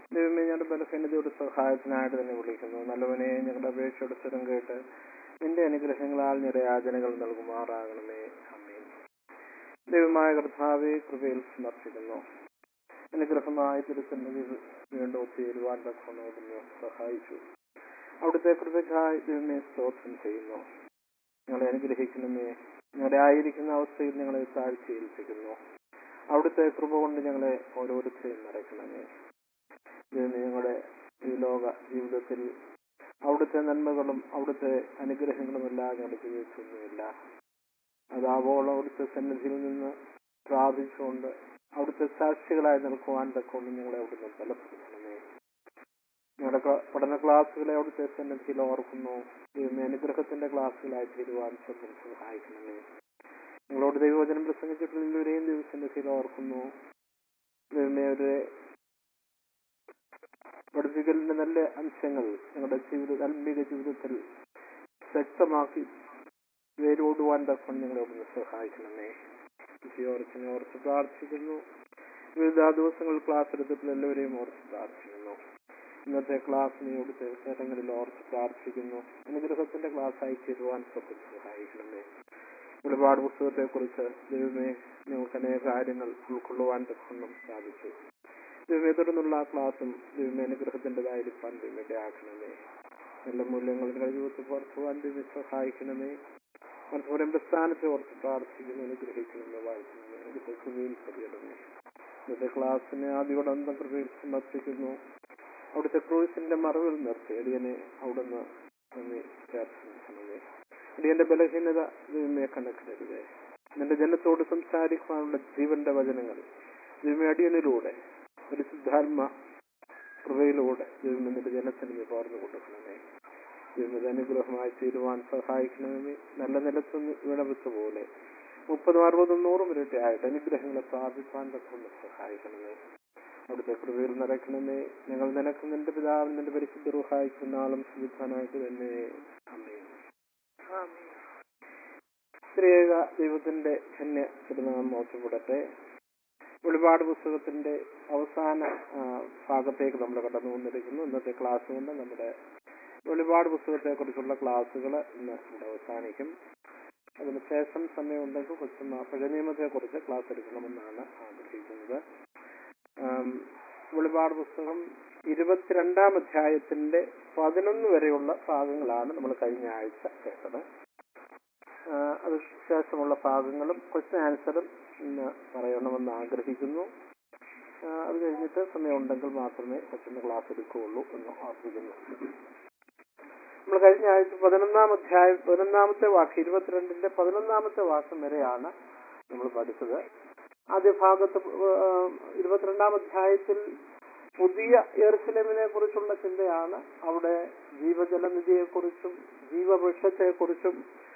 ദൈവമേ ഞങ്ങളുടെ ബലഹീനതയുടെ സഹായത്തിനായിട്ട് തന്നെ വിളിക്കുന്നു നല്ലവനെ ഞങ്ങളുടെ അപേക്ഷയുടെ സ്വരം കേട്ട് നിന്റെ അനുഗ്രഹങ്ങളാൽ ഞങ്ങളുടെ യാചനകൾ നൽകുമാറാകണമേ അമ്മേ ദൈവമായ കർത്താവെ കൃപയിൽ സമർപ്പിക്കുന്നു അനുഗ്രഹമായ തിരുസന്നിധിയിൽ വീണ്ടും ഒത്തുചേരുവാൻ തക്കോടുന്നു സഹായിച്ചു അവിടുത്തെ കൃപയ്ക്കായി ദൈവമേ സ്തോത്രം ചെയ്യുന്നു ഞങ്ങളെ അനുഗ്രഹിക്കണമേ ഞങ്ങളുടെ ആയിരിക്കുന്ന അവസ്ഥയിൽ ഞങ്ങളെ താഴ്ചയേൽപ്പിക്കുന്നു അവിടുത്തെ കൃപ കൊണ്ട് ഞങ്ങളെ ഓരോരുത്തരെയും നിറയ്ക്കണമേ ദൈവമേ ഞങ്ങളുടെ ഈ ലോക ജീവിതത്തിൽ അവിടുത്തെ നന്മകളും അവിടുത്തെ അനുഗ്രഹങ്ങളും എല്ലാം ഞങ്ങളുടെ ജീവിതത്തിലൊന്നുമില്ല അതാവോളം അവിടുത്തെ സന്നിധിയിൽ നിന്ന് പ്രാർത്ഥിച്ചുകൊണ്ട് അവിടുത്തെ സാക്ഷികളായി നിൽക്കുവാൻ തക്കൊണ്ട് ഞങ്ങളെ അവിടുന്ന് ബലപ്പെടുത്തണമേ ഞങ്ങളുടെ ക്ലാ- പഠന ക്ലാസ്സുകളെ അവിടുത്തെ സന്നിധിയിൽ ഓർക്കുന്നു ദൈവമേ അനുഗ്രഹത്തിന്റെ ക്ലാസ്സുകളായി തീരുവാൻ സ്വന്തം സഹായിക്കണമേ നിങ്ങളോട് ദൈവവചനം പ്രസംഗിച്ചിട്ടുള്ള എല്ലാവരെയും ദൈവസന്നിധിയിൽ ഓർക്കുന്നു ദൈവമേ ഒരു പഠിപ്പിക്കലിന്റെ നല്ല അംശങ്ങൾ ഞങ്ങളുടെ ജീവിത ആത്മീക ജീവിതത്തിൽ ശക്തമാക്കി വേരോടുവാൻ തക്കൊണ്ട് ഞങ്ങളെ അവിടുന്ന് സഹായിക്കണമേ ഓർച്ചിനെ ഓർത്ത് പ്രാർത്ഥിക്കുന്നു വിവിധ ദിവസങ്ങൾ ക്ലാസ് എടുത്തപ്പോൾ എല്ലാവരെയും ഓർത്ത് പ്രാർത്ഥിക്കുന്നു ഇന്നത്തെ ക്ലാസ്സിനെ ഇവിടുത്തെ അവസരങ്ങളിൽ ഓർത്ത് പ്രാർത്ഥിക്കുന്നു അനുഗ്രഹത്തിന്റെ ക്ലാസ് ആയി ചേരുവാൻ സ്വന്തം സഹായിക്കണമേ ഒരുപാട് പുസ്തകത്തെ കുറിച്ച് ദൈവമേ ഞങ്ങൾക്ക് അനേക കാര്യങ്ങൾ ഉൾക്കൊള്ളുവാൻ തക്കണം സാധിച്ചു ദൈവമേ തുടർന്നുള്ള ആ ക്ലാസ്സും ദൈവമേ അനുഗ്രഹത്തിൻ്റെതായിരിക്കാൻ ദൈവമേ ആക്കണമേ നല്ല മൂല്യങ്ങൾ നിങ്ങളുടെ ജീവിതത്തിൽ പുറത്തുവാൻ ദൈവം സഹായിക്കണമേ മനസ്സോരം പ്രസ്ഥാനത്തെ ഓർത്ത് പ്രാർത്ഥിക്കുന്നു അനുഗ്രഹിക്കണമെന്ന് വായിക്കുന്നു അവിടുത്തെ കൃപയിൽ കഴിയണമേ ഇന്നത്തെ ക്ലാസ്സിന് ആദ്യയോടെ അന്തം കൃപയിൽ സമർപ്പിക്കുന്നു അവിടുത്തെ ക്രൂസിന്റെ മറവിൽ നിർത്തി അടിയനെ അവിടുന്ന് നന്ദി ചേർക്കണമേ അടിയന്റെ ബലഹീനത ദൈവമേ കണക്കിടരുതേ നിന്റെ ജനത്തോട് സംസാരിക്കുവാനുള്ള ജീവന്റെ വചനങ്ങൾ ദൈവമേ അടിയനിലൂടെ ഒരു സിദ്ധാത്മ കൃപയിലൂടെ ദൈവമേ നിന്റെ ജനത്തിന് നീ പകർന്നു കൊടുക്കണമേ ദൈവമേ അനുഗ്രഹമായി തീരുവാൻ സഹായിക്കണമേ നല്ല നിലത്തുനിന്ന് വീണവെച്ച പോലെ മുപ്പതും അറുപതും നൂറും ഇരട്ടിയായിട്ട് അനുഗ്രഹങ്ങളെ പ്രാപിപ്പാൻ തക്കൊണ്ട് സഹായിക്കണമേ അവിടുത്തെ കൃപയിൽ നിറയ്ക്കണമേ ഞങ്ങൾ നിനക്ക് നിന്റെ പിതാവ് നിന്റെ പരിശുദ്ധ റുഹായിക്കുന്ന ആളും സുവിധാനായിട്ട് തന്നെ അമ്മേ സ്ത്രീക ദൈവത്തിന്റെ ധന്യ തിരുനാമം മോശപ്പെടട്ടെ വെളിപാട് പുസ്തകത്തിന്റെ അവസാന ആ, ഭാഗത്തേക്ക് നമ്മൾ കടന്നു വന്നിരിക്കുന്നു ഇന്നത്തെ ക്ലാസ് കൊണ്ട് നമ്മുടെ വെളിപാട് പുസ്തകത്തെ കുറിച്ചുള്ള ക്ലാസ്സുകൾ ഇന്ന് ഇവിടെ അവസാനിക്കും അതിനുശേഷം സമയമുണ്ടെങ്കിൽ കൊച്ചുമ്മ പഴയ നിയമത്തെ കുറിച്ച് ക്ലാസ് എടുക്കണമെന്നാണ് ആഗ്രഹിക്കുന്നത് ആം, വെളിപാട് പുസ്തകം ഇരുപത്തിരണ്ടാം അധ്യായത്തിന്റെ പതിനൊന്ന് വരെയുള്ള ഭാഗങ്ങളാണ് നമ്മൾ കഴിഞ്ഞ ആഴ്ച കേട്ടത് ആ, അതിനുശേഷമുള്ള ഭാഗങ്ങളും ക്വസ്റ്റ്യൻ ആൻസറും ഇന്ന് പറയണമെന്ന് ആഗ്രഹിക്കുന്നു ആ, അത് കഴിഞ്ഞിട്ട് സമയമുണ്ടെങ്കിൽ മാത്രമേ കൊച്ചിന് ക്ലാസ് എടുക്കുകയുള്ളൂ എന്ന് ഓർപ്പിക്കുന്നു നമ്മൾ കഴിഞ്ഞ ആഴ്ച പതിനൊന്നാം അധ്യായം പതിനൊന്നാമത്തെ വാക്ക് ഇരുപത്തിരണ്ടിന്റെ പതിനൊന്നാമത്തെ വാക്യം വരെയാണ് നമ്മൾ പഠിച്ചത് ആദ്യ ഭാഗത്ത് ആ, ഇരുപത്തിരണ്ടാം അധ്യായത്തിൽ പുതിയ എറുസലേമിനെ കുറിച്ചുള്ള ചിന്തയാണ് അവിടെ ജീവജലനിധിയെ കുറിച്ചും ജീവവൃക്ഷത്തെ കുറിച്ചും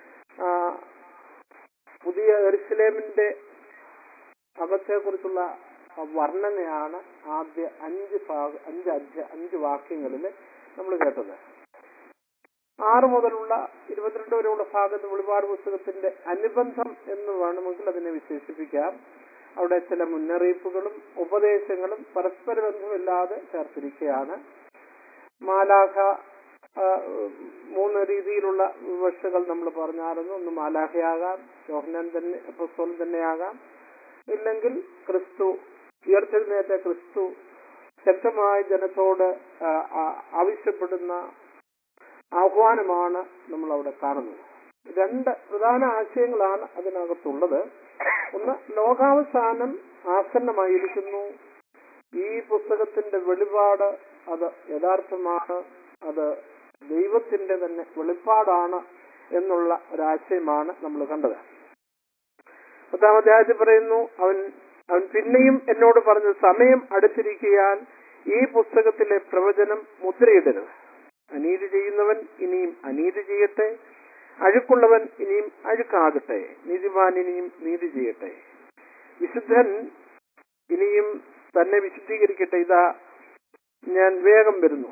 പുതിയ എറുസലേമിന്റെ അകത്തെ കുറിച്ചുള്ള വർണ്ണനയാണ് ആദ്യ അഞ്ച് ഭാഗ അഞ്ച് അധ്യ അഞ്ച് വാക്യങ്ങളിൽ നമ്മൾ കേട്ടത് ആറ് മുതലുള്ള ഇരുപത്തിരണ്ട് വരെയുള്ള ഭാഗത്ത് വെളിപാട് പുസ്തകത്തിന്റെ അനുബന്ധം എന്ന് വേണമെങ്കിൽ അതിനെ വിശേഷിപ്പിക്കാം അവിടെ ചില മുന്നറിയിപ്പുകളും ഉപദേശങ്ങളും പരസ്പര ബന്ധമില്ലാതെ ചേർത്തിരിക്കുകയാണ് മാലാഖ ആ, മൂന്ന് രീതിയിലുള്ള വിവക്ഷകൾ നമ്മൾ പറഞ്ഞായിരുന്നു ഒന്ന് മാലാഖയാകാം യോഹനൻ തന്നെ അപ്പോസ്തലൻ തന്നെയാകാം ഇല്ലെങ്കിൽ ക്രിസ്തു ഉയർത്തെഴുന്നേറ്റ ക്രിസ്തു ശക്തമായ ജനത്തോട് ആ, ആ, ആവശ്യപ്പെടുന്ന ആഹ്വാനമാണ് നമ്മൾ അവിടെ കാണുന്നത് രണ്ട് പ്രധാന ആശയങ്ങളാണ് അതിനകത്തുള്ളത് ഒന്ന് ലോകാവസാനം ആസന്നമായിരിക്കുന്നു ഈ പുസ്തകത്തിന്റെ വെളിപാട് അത് യഥാർത്ഥമാണ് അത് ദൈവത്തിന്റെ തന്നെ വെളിപ്പാടാണ് എന്നുള്ള ഒരാശയമാണ് നമ്മൾ കണ്ടത് പത്താം അധ്യായത്തിൽ പറയുന്നു അവൻ അവൻ പിന്നെയും എന്നോട് പറഞ്ഞു സമയം അടുത്തിരിക്കാൻ ഈ പുസ്തകത്തിലെ പ്രവചനം മുദ്രയിടരുത് അനീതി ചെയ്യുന്നവൻ ഇനിയും അനീതി ചെയ്യട്ടെ അഴുക്കുള്ളവൻ ഇനിയും അഴുക്കാകട്ടെ നീതിമാൻ ഇനിയും നീതി ചെയ്യട്ടെ വിശുദ്ധൻ ഇനിയും തന്നെ വിശുദ്ധീകരിക്കട്ടെ ഇതാ ഞാൻ വേഗം വരുന്നു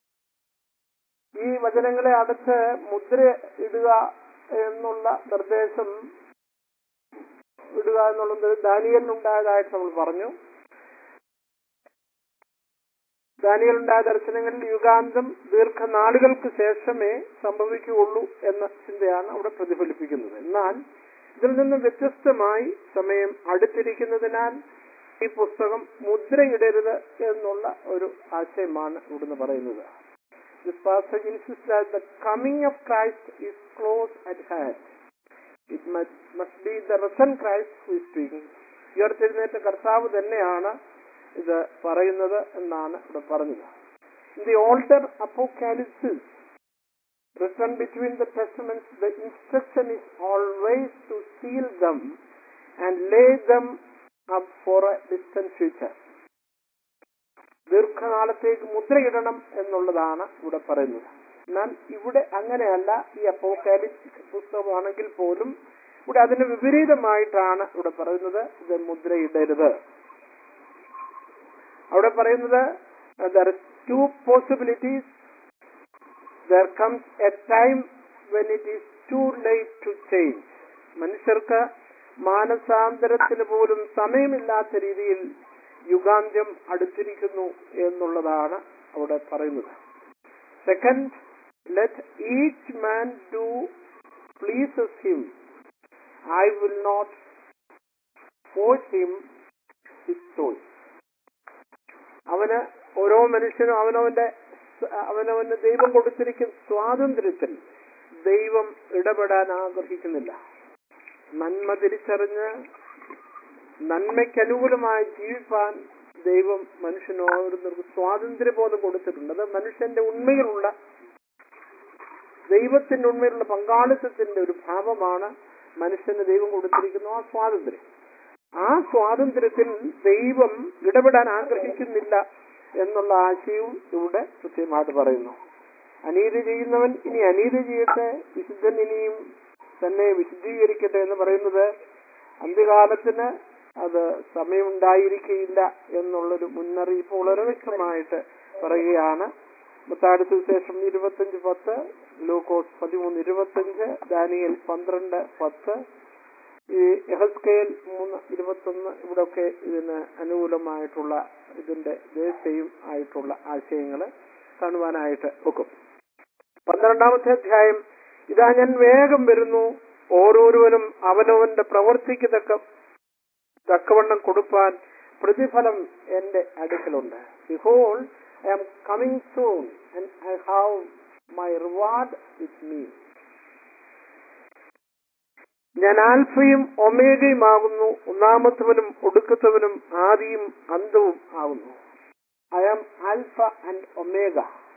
ഈ വചനങ്ങളെ അടുത്ത് മുദ്ര ഇടുക എന്നുള്ള നിർദ്ദേശം ഇടുക എന്നുള്ളത് ദാനിയലിനുണ്ടായതായിട്ട് നമ്മൾ പറഞ്ഞു ദാനിയലുണ്ടായ ദർശനങ്ങളിൽ യുഗാന്തം ദീർഘനാളുകൾക്ക് ശേഷമേ സംഭവിക്കുകയുള്ളൂ എന്ന ചിന്തയാണ് അവിടെ പ്രതിഫലിപ്പിക്കുന്നത് എന്നാൽ ഇതിൽ നിന്ന് വ്യത്യസ്തമായി സമയം അടുത്തിരിക്കുന്നതിനാൽ ഈ പുസ്തകം മുദ്രയിടരുത് എന്നുള്ള ഒരു ആശയമാണ് ഇവിടുന്ന് പറയുന്നത് This passage insists that the coming of Christ is close at hand. It must, must be the risen Christ who is speaking. ഉയർത്തെഴുന്നേറ്റ കർത്താവ് തന്നെയാണ് ഇത് പറയുന്നത് എന്നാണ് ഇവിടെ പറഞ്ഞത് In the older apocalypses written between the testaments, the instruction is always to seal them and lay them up for a distant future. ദീർഘകാലത്തേക്ക് മുദ്രയിടണം എന്നുള്ളതാണ് ഇവിടെ പറയുന്നത് എന്നാൽ ഇവിടെ അങ്ങനെയല്ല ഈ അപ്പോക്കാലിപ്റ്റിക് പുസ്തകമാണെങ്കിൽ പോലും ഇവിടെ അതിന് വിപരീതമായിട്ടാണ് ഇവിടെ പറയുന്നത് ഇത് മുദ്രയിടരുത് അവിടെ പറയുന്നത് there two possibilities there comes a time when it is too late to change മനുഷ്യർക്ക് മാനസാന്തരത്തിന് പോലും സമയമില്ലാത്ത രീതിയിൽ യുഗാന്ത്യം അടുത്തിരിക്കുന്നു എന്നുള്ളതാണ് അവിടെ പറയുന്നത് second let each man do pleases him I will not force him his choice അവന് ഓരോ മനുഷ്യനും അവനവന്റെ അവനവന് ദൈവം കൊടുത്തിരിക്കുന്ന സ്വാതന്ത്ര്യത്തിൽ ദൈവം ഇടപെടാൻ ആഗ്രഹിക്കുന്നില്ല നന്മ തിരിച്ചറിഞ്ഞ് നന്മയ്ക്ക് അനുകൂലമായി ജീവിപ്പാൻ ദൈവം മനുഷ്യന് ഓരോരുത്തർക്ക് സ്വാതന്ത്ര്യബോധം കൊടുത്തിട്ടുണ്ട് അത് മനുഷ്യന്റെ ഉണ്മയിലുള്ള ദൈവത്തിന്റെ ഉണ്മയിലുള്ള പങ്കാളിത്തത്തിന്റെ ഒരു ഭാവമാണ് മനുഷ്യന് ദൈവം കൊടുത്തിരിക്കുന്ന ആ സ്വാതന്ത്ര്യം ആ സ്വാതന്ത്ര്യത്തിൽ ദൈവം ഇടപെടാൻ ആഗ്രഹിക്കുന്നില്ല എന്നുള്ള ആശയവും ഇവിടെ കൃത്യമായിട്ട് പറയുന്നു അനീതി ചെയ്യുന്നവൻ ഇനി അനീതി ചെയ്യട്ടെ വിശുദ്ധൻ ഇനിയും തന്നെ വിശുദ്ധീകരിക്കട്ടെ എന്ന് പറയുന്നത് അന്ത്യകാലത്തിന് അത് സമയമുണ്ടായിരിക്കയില്ല എന്നുള്ളൊരു മുന്നറിയിപ്പ് വളരെ വ്യക്തമായിട്ട് പറയുകയാണ് മുത്താട് സുവിശേഷം ഇരുപത്തഞ്ച് പത്ത് ലൂക്കോസ് പതിമൂന്ന് ഇരുപത്തഞ്ച് ദാനിയൽ പന്ത്രണ്ട് പത്ത് ഈ എഹസ്കേൽ മൂന്ന് ഇരുപത്തൊന്ന് ഇവിടൊക്കെ ഇതിന് അനുകൂലമായിട്ടുള്ള ഇതിന്റെ ദേശയും ആയിട്ടുള്ള ആശയങ്ങൾ കാണുവാനായിട്ട് ഒക്കും പന്ത്രണ്ടാമത്തെ അധ്യായം ഇതാ ഞാൻ വേഗം വരുന്നു ഓരോരുവനും അവനവന്റെ പ്രവർത്തിക്ക് തക്ക തക്കവണ്ണം കൊടുപ്പാൻ പ്രതിഫലം എന്റെ അടുക്കലുണ്ട് behold I am coming soon and I have my reward with me ഞാൻ ആൽഫയും ഒമേഗയുമാകുന്നു ഒന്നാമത്തവനും ഒടുക്കത്തവനും ആദിയും അന്തവും ആകുന്നു I am alpha and omega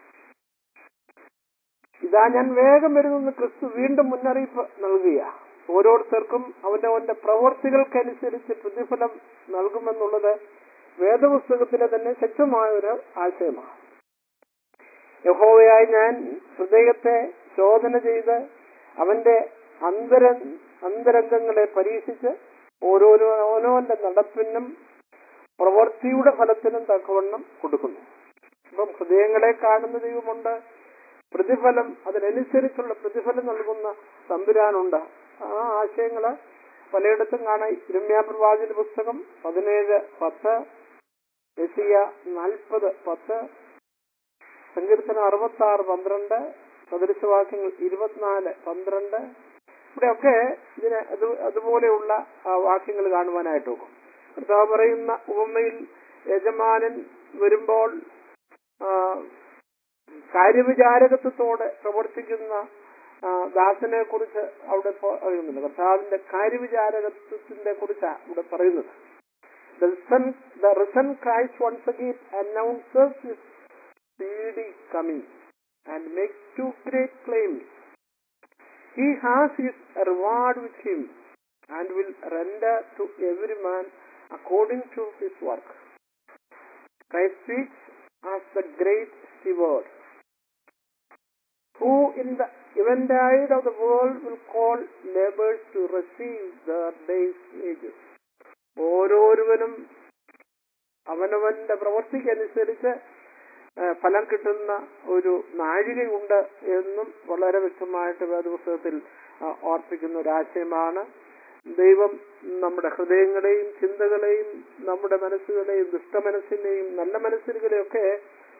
ഇതാ ഞാൻ വേഗം വരുന്നെന്ന് ക്രിസ്തു വീണ്ടും മുന്നറിയിപ്പ് നൽകുക ഓരോരുത്തർക്കും അവന്റെ അവന്റെ പ്രവർത്തികൾക്കനുസരിച്ച് പ്രതിഫലം നൽകുമെന്നുള്ളത് വേദപുസ്തകത്തിലെ തന്നെ ശക്തമായ ഒരു ആശയമാണ് യഹോവയായി ഞാൻ ഹൃദയത്തെ ശോധന ചെയ്ത് അവന്റെ അന്തര അന്തരംഗങ്ങളെ പരീക്ഷിച്ച് ഓരോരോ ഓരോന്റെ നടപ്പിനും പ്രവൃത്തിയുടെ ഫലത്തിനും തക്കവണ്ണം കൊടുക്കുന്നു ഇപ്പം ഹൃദയങ്ങളെ കാണുന്ന ദൈവമുണ്ട് പ്രതിഫലം അതിനനുസരിച്ചുള്ള പ്രതിഫലം നൽകുന്ന തമ്പുരാനുണ്ട് ആ ആശയങ്ങള് പലയിടത്തും കാണാം ഇരുമ്യാ പ്രവാചക പുസ്തകം പതിനേഴ് പത്ത് എസിയ നാൽപ്പത് പത്ത് സങ്കീർത്തനം അറുപത്തി ആറ് പന്ത്രണ്ട് സദൃശവാക്യങ്ങൾ ഇരുപത്തിനാല് പന്ത്രണ്ട് ഇവിടെയൊക്കെ ഇതിന് അത് അതുപോലെയുള്ള ആ വാക്യങ്ങൾ കാണുവാനായിട്ട് നോക്കും കർത്താവ് പറയുന്ന ഉപമയിൽ യജമാനൻ വരുമ്പോൾ ആ, കാര്യവിചാരകത്വത്തോടെ പ്രവർത്തിക്കുന്ന ആ, ദാസനെ കുറിച്ച് അവിടെ പ- പറയുന്നുണ്ട് കർത്താവിന്റെ കാര്യവിചാരകത്വത്തിന്റെ കുറിച്ചാണ് ഇവിടെ പറയുന്നത് The son, the risen Christ once again announces his speedy coming and makes two great claims. He has his reward with him and will render to every man according to his work. Christ speaks as the great steward, who in the eventide of the world will call laborers to receive their day's wages. ഓരോരുവനും അവനവന്റെ പ്രവൃത്തിക്കനുസരിച്ച് ആ, ഫലം കിട്ടുന്ന ഒരു നാഴികയുണ്ട് എന്നും വളരെ വ്യക്തമായിട്ട് വേദപുസ്തകത്തിൽ ആ, ഓർപ്പിക്കുന്ന ഒരു ആശയമാണ് ദൈവം നമ്മുടെ ഹൃദയങ്ങളെയും ചിന്തകളെയും നമ്മുടെ മനസ്സുകളെയും ദുഷ്ടമനസ്സിനെയും നല്ല മനസ്സുകളെയൊക്കെ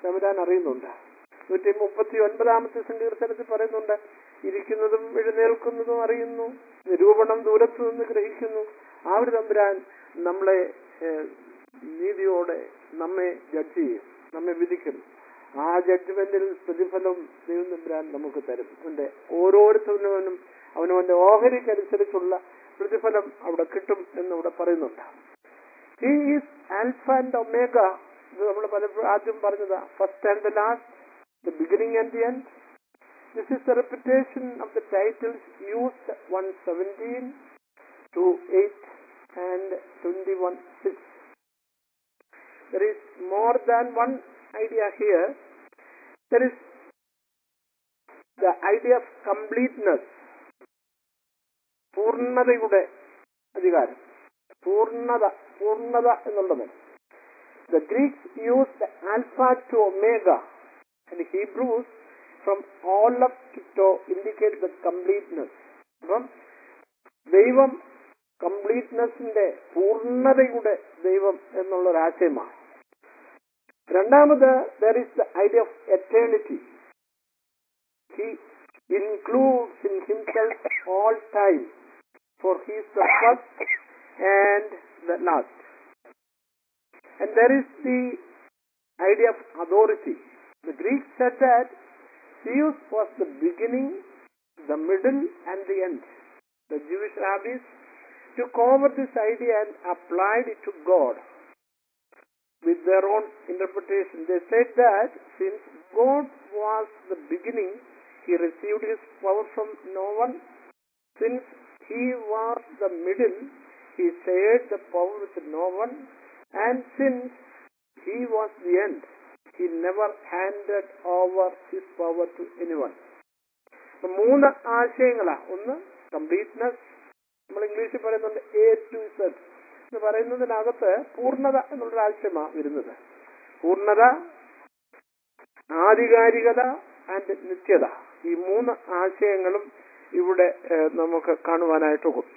തമ്പുരാൻ അറിയുന്നുണ്ട് നൂറ്റി മുപ്പത്തി ഒൻപതാമത്തെ സങ്കീർത്തനത്തിൽ പറയുന്നുണ്ട് ഇരിക്കുന്നതും എഴുന്നേൽക്കുന്നതും അറിയുന്നു നിരൂപണം ദൂരത്തു നിന്ന് ഗ്രഹിക്കുന്നു ആ ഒരു തമ്പുരാൻ നമ്മളെ ഏഹ്, നീതിയോടെ നമ്മെ ജഡ്ജ് ചെയ്യും നമ്മെ വിധിക്കും ആ ജഡ്ജ്മെന്റിൽ പ്രതിഫലം ദൈവം തമ്പുരാൻ നമുക്ക് തരും അവന്റെ ഓരോരുത്തരനും അവനവന്റെ ഓഹരിക്കനുസരിച്ചുള്ള പ്രതിഫലം അവിടെ കിട്ടും എന്ന് ഇവിടെ പറയുന്നുണ്ട് he is alpha and omega ഇത് നമ്മൾ പലപ്പോഴും ആദ്യം പറഞ്ഞതാ first and the last the beginning and the end this is the reputation of the titles used one seventeen two eight and twenty one six there is more than one idea here. There is the idea of completeness. പൂർണ്ണതയുടെ അധികാരം പൂർണ്ണത പൂർണ്ണത എന്നുള്ളത് the Greeks use alpha to omega and Hebrews from all up to indicate the completeness അപ്പം ദൈവം കംപ്ലീറ്റ്നെസിന്റെ പൂർണ്ണതയുടെ ദൈവം എന്നുള്ള ഒരു ആശയമാണ് രണ്ടാമത് there is the idea of eternity he includes in himself all time for he's the first and the last and there is the idea of authority the Greek said that Zeus was the beginning the middle and the end the Jewish rabbis took over this idea and applied it to God with their own interpretation. They said that since God was the beginning, he received his power from no one. Since he was the middle, he shared the power with no one. And since he was the end, he never handed over his power to anyone. അപ്പൊ മൂന്ന് ആശയങ്ങളാ ഒന്ന് completeness നമ്മൾ ഇംഗ്ലീഷിൽ പറയുന്നുണ്ട് A to Z എന്ന് പറയുന്നതിനകത്ത് പൂർണ്ണത എന്നുള്ളൊരു ആശയമാണ് വരുന്നത് പൂർണ്ണത ആധികാരികത ആൻഡ് നിത്യത ഈ മൂന്ന് ആശയങ്ങളും ഇവിടെ ഏഹ്, നമുക്ക് കാണുവാനായിട്ടൊക്കും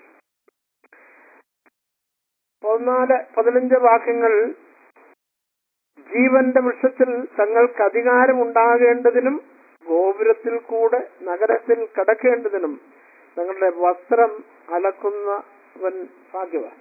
പതിനാല് പതിനഞ്ച് വാക്യങ്ങൾ ജീവന്റെ വൃക്ഷത്തിൽ തങ്ങൾക്ക് അധികാരമുണ്ടാകേണ്ടതിനും ഗോപുരത്തിൽ കൂടെ നഗരത്തിൽ കടക്കേണ്ടതിനും തങ്ങളുടെ വസ്ത്രം അലക്കുന്നവൻ ഭാഗ്യവാൻ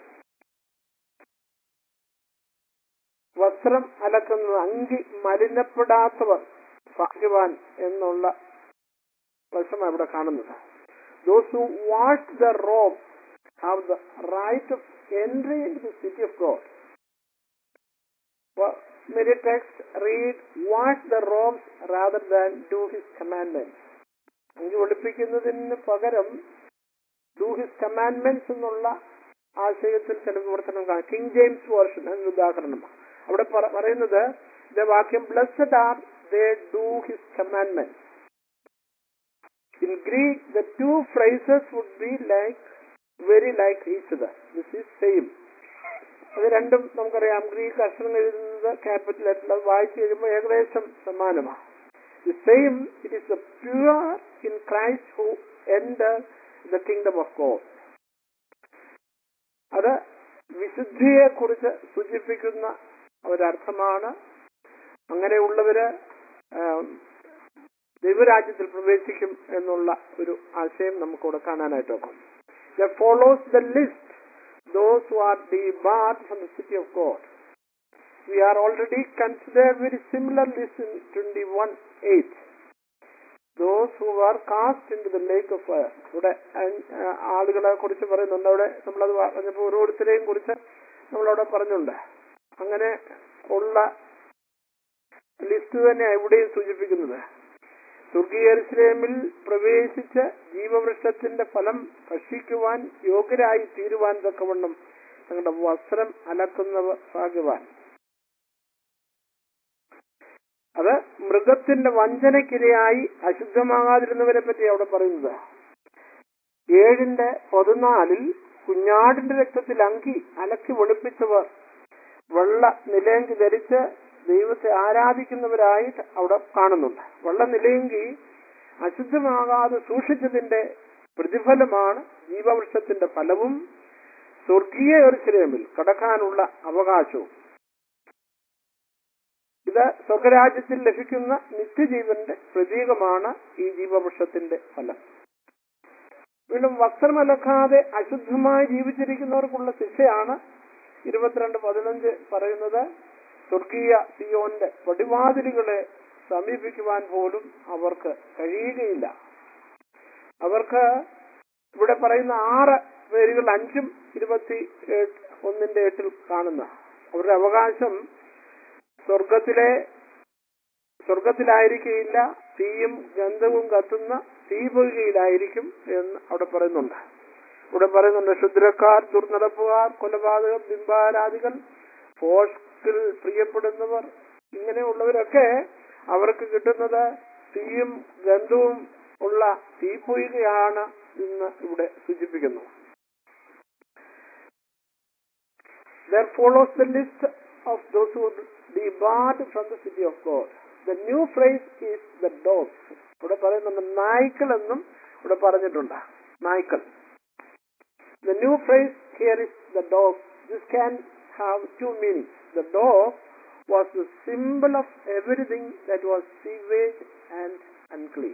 വസ്ത്രം അലക്കുന്നത് അങ്കി മലിനപ്പെടാത്തവർ ഭാഗ്യവാൻ എന്നുള്ള വശമാണ് ഇവിടെ കാണുന്നത് those who wash the robe have the right of entry in the city of God many texts read wash the robes rather than do his commandments അങ്കി ഒളിപ്പിക്കുന്നതിന് പകരം ഡു ഹിസ് കമാൻഡ്മെന്റ്സ് എന്നുള്ള ആശയത്തിൽ ചില വിവർത്തനം കാണാം കിങ് ജെയിംസ് വേർഷൻ എന്നൊരു ഉദാഹരണമാണ് അവിടെ പറ- പറയുന്നത് ദ വാക്യം blessed are they do his commandments in Greek the two phrases would be like very like each other this is same അത് രണ്ടും നമുക്കറിയാം ഗ്രീക്ക് അക്ഷരം എഴുതുന്നത് ക്യാപിറ്റൽ ലെറ്റർ അത് വായിച്ചു കഴിയുമ്പോൾ ഏകദേശം സമാനമാണ് the same it is the pure in Christ who end the kingdom of God അത് വിശുദ്ധിയെ കുറിച്ച് സൂചിപ്പിക്കുന്ന ഒരർത്ഥമാണ് അങ്ങനെയുള്ളവര് ആം, ദൈവരാജ്യത്തിൽ പ്രവേശിക്കും എന്നുള്ള ഒരു ആശയം നമുക്കിവിടെ കാണാനായിട്ടൊക്കും follows the list those who are debarred from the city of God. We are already considered very similar list in 21.8. Those who were cast into the lake of fire. ഇവിടെ അൻ- ആ, ആളുകളെ കുറിച്ച് പറയുന്നുണ്ട് അവിടെ നമ്മളത് പറഞ്ഞപ്പോൾ ഓരോരുത്തരെയും കുറിച്ച് നമ്മളവിടെ പറഞ്ഞുണ്ട് അങ്ങനെ ഉള്ള ലിസ്റ്റ് തന്നെ ഇവിടെയും സൂചിപ്പിക്കുന്നത് സ്വർഗീയർശ്ലേമിൽ പ്രവേശിച്ച് ജീവവൃക്ഷത്തിന്റെ ഫലം ഭക്ഷിക്കുവാൻ യോഗ്യരായി തീരുവാൻ തക്കവണ്ണം തങ്ങളുടെ വസ്ത്രം അലക്കുന്നവർ ഭാഗ്യവാൻ അത് മൃഗത്തിന്റെ വഞ്ചനയ്ക്കിരയായി അശുദ്ധമാകാതിരുന്നവരെ പറ്റി അവിടെ പറയുന്നത് ഏഴിന്റെ പതിനാലിൽ കുഞ്ഞാടിന്റെ രക്തത്തിൽ അങ്കി അലക്കി വെളുപ്പിച്ചവർ വെള്ള നിലയങ്കി ധരിച്ച് ദൈവത്തെ ആരാധിക്കുന്നവരായിട്ട് അവിടെ കാണുന്നുണ്ട് വെള്ള നിലയങ്കി അശുദ്ധമാകാതെ സൂക്ഷിച്ചതിന്റെ പ്രതിഫലമാണ് ജീവവൃക്ഷത്തിന്റെ ഫലവും സ്വർഗീയ എറിച്ചിലേമിൽ കടക്കാനുള്ള അവകാശവും ഇത് അത് സ്വർഗരാജ്യത്തിൽ ലഭിക്കുന്ന നിത്യജീവന്റെ പ്രതീകമാണ് ഈ ജീവവൃക്ഷത്തിന്റെ ഫലം വീണ്ടും വസ്ത്രമലക്കാതെ അശുദ്ധമായി ജീവിച്ചിരിക്കുന്നവർക്കുള്ള ശിക്ഷയാണ് ഇരുപത്തിരണ്ട് പതിനഞ്ച് പറയുന്നത് സ്വർഗീയ സിയോന്റെ പടിവാതിലുകളെ സമീപിക്കുവാൻ പോലും അവർക്ക് കഴിയുകയില്ല അവർക്ക് ഇവിടെ പറയുന്ന ആറ് പേരുകൾ അഞ്ചും ഇരുപത്തി എട്ട് ഒന്നിന്റെ എട്ടിൽ കാണുന്ന അവരുടെ അവകാശം സ്വർഗത്തിലെ സ്വർഗത്തിലായിരിക്കുകയില്ല തീയും ഗന്ധവും കത്തുന്ന തീപൊയ്കയിലായിരിക്കും എന്ന് അവിടെ പറയുന്നുണ്ട് ഇവിടെ പറയുന്നുണ്ട് ക്ഷുദ്രക്കാർ ദുർനടപ്പുകാർ കൊലപാതകം ബിംബാരാധികൾ ഫോഷ്കിൽ പ്രിയപ്പെടുന്നവർ ഇങ്ങനെയുള്ളവരൊക്കെ അവർക്ക് കിട്ടുന്നത് തീയും ഗന്ധവും ഉള്ള തീപ്പൊയ്കയാണ് എന്ന് ഇവിടെ സൂചിപ്പിക്കുന്നു There follows the list of those who would be barred from the city of God. The new phrase is the dogs. ഇവിടെ പറയുന്നുണ്ട് നായ്ക്കൾ എന്നും ഇവിടെ പറഞ്ഞിട്ടുണ്ട് നായ്ക്കൾ The new phrase here is the dog. This can have two meanings. The dog was the symbol of everything that was sewage and unclean.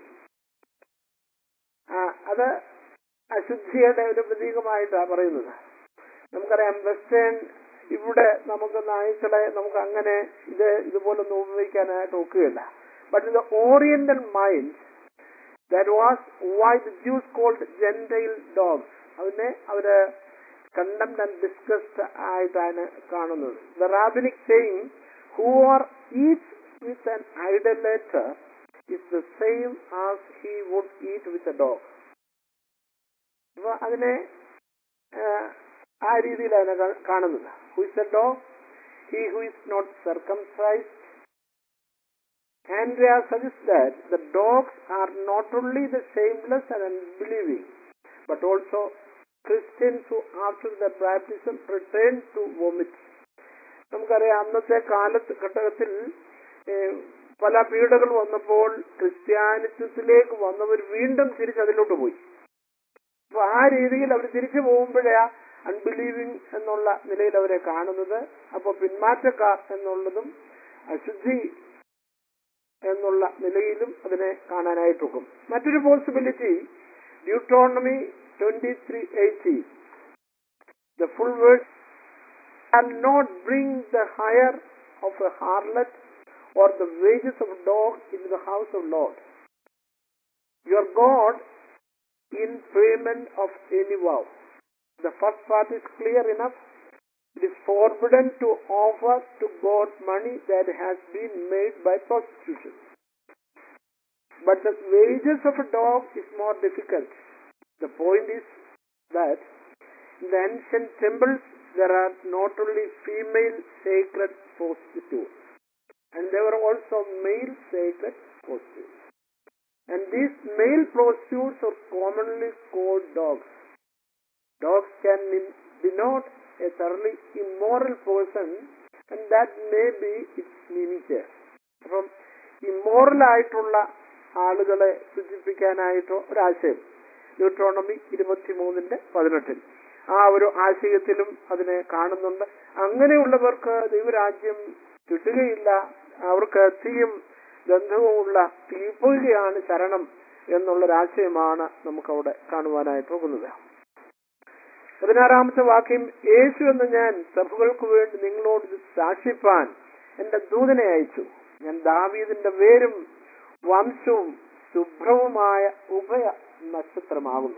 ആ, അത് അശുദ്ധിയുടെ ഒരു പ്രതീകമായിട്ടാണ് പറയുന്നത് നമുക്കറിയാം വെസ്റ്റേൺ ഇവിടെ നമുക്ക് നായ്ക്കളെ നമുക്ക് അങ്ങനെ ഇത് ഇതുപോലൊന്നും ഉപയോഗിക്കാനായിട്ട് ഒക്കുകയില്ല but in the oriental mind that was why the Jews called gentile dogs അതിനെ അവര് കണ്ടംഡ് ആൻഡ് ഡിസ്കസ്ഡ് ആയിട്ടാണ് കാണുന്നത് the rabbinic same who are eat with an idolater is the same as he would eat with a dog അപ്പൊ അതിനെ ആഹ്, ആ രീതിയിലാണ് കാ- കാണുന്നത് who is a dog he who is not circumcised Andrea suggests that the dogs are not only the shameless and unbelieving, but also Christians who after their baptism return to vomit. നമുക്കറിയാം അന്നത്തെ കാലത്ത് ഘട്ടത്തിൽ ഏഹ്, പല പീഡകൾ വന്നപ്പോൾ ക്രിസ്ത്യാനിത്വത്തിലേക്ക് വന്നവർ വീണ്ടും തിരിച്ച് അതിലോട്ട് പോയി അപ്പൊ ആ രീതിയിൽ അവർ തിരിച്ചു പോകുമ്പോഴേ അൺബിലീവിങ് എന്നുള്ള നിലയിൽ അവരെ കാണുന്നത് അപ്പൊ പിന്മാറ്റക്കാർ എന്നുള്ളതും അശുദ്ധി എന്നുള്ള നിലയിലും അതിനെ കാണാനായിട്ടൊക്കും മറ്റൊരു possibility Deuteronomy twenty three eighty the full word shall not bring the hire of a harlot or the wages of a dog into the house of Lord. Your God in payment of any vow. The first part is clear enough. It is forbidden to offer to God money that has been made by prostitution. But the wages of a dog is more difficult. The point is that in the ancient temples there are not only female sacred prostitutes, and there were also male sacred prostitutes. And these male prostitutes are commonly called dogs. Dogs can mean- denote a thoroughly immoral person, and that may be its meaning here. അപ്പം immoral ആയിട്ടുള്ള ആളുകളെ സൂചിപ്പിക്കാനായിട്ടോ ഒരാശയം ന്യൂട്രോണമി ഇരുപത്തിമൂന്നിന്റെ പതിനെട്ടിൽ ആ ഒരു ആശയത്തിലും അതിനെ കാണുന്നുണ്ട് അങ്ങനെയുള്ളവർക്ക് ദൈവരാജ്യം കിട്ടുകയില്ല അവർക്ക് തീയും ഗന്ധവുമുള്ള തീപ്പൊയ്കയാണ് ശരണം എന്നുള്ളൊരാശയമാണ് നമുക്കവിടെ കാണുവാനായി പോകുന്നത് പതിനാറാമത്തെ വാക്യം യേശു എന്ന് ഞാൻ സഭകൾക്ക് വേണ്ടി നിങ്ങളോട് ഇത് സാക്ഷിപ്പാൻ എന്റെ ദൂതനെ അയച്ചു ഞാൻ ദാവീദിന്റെ വേരും വംശവും ശുഭ്രവുമായ ഉഭയ നക്ഷത്രമാകുന്നു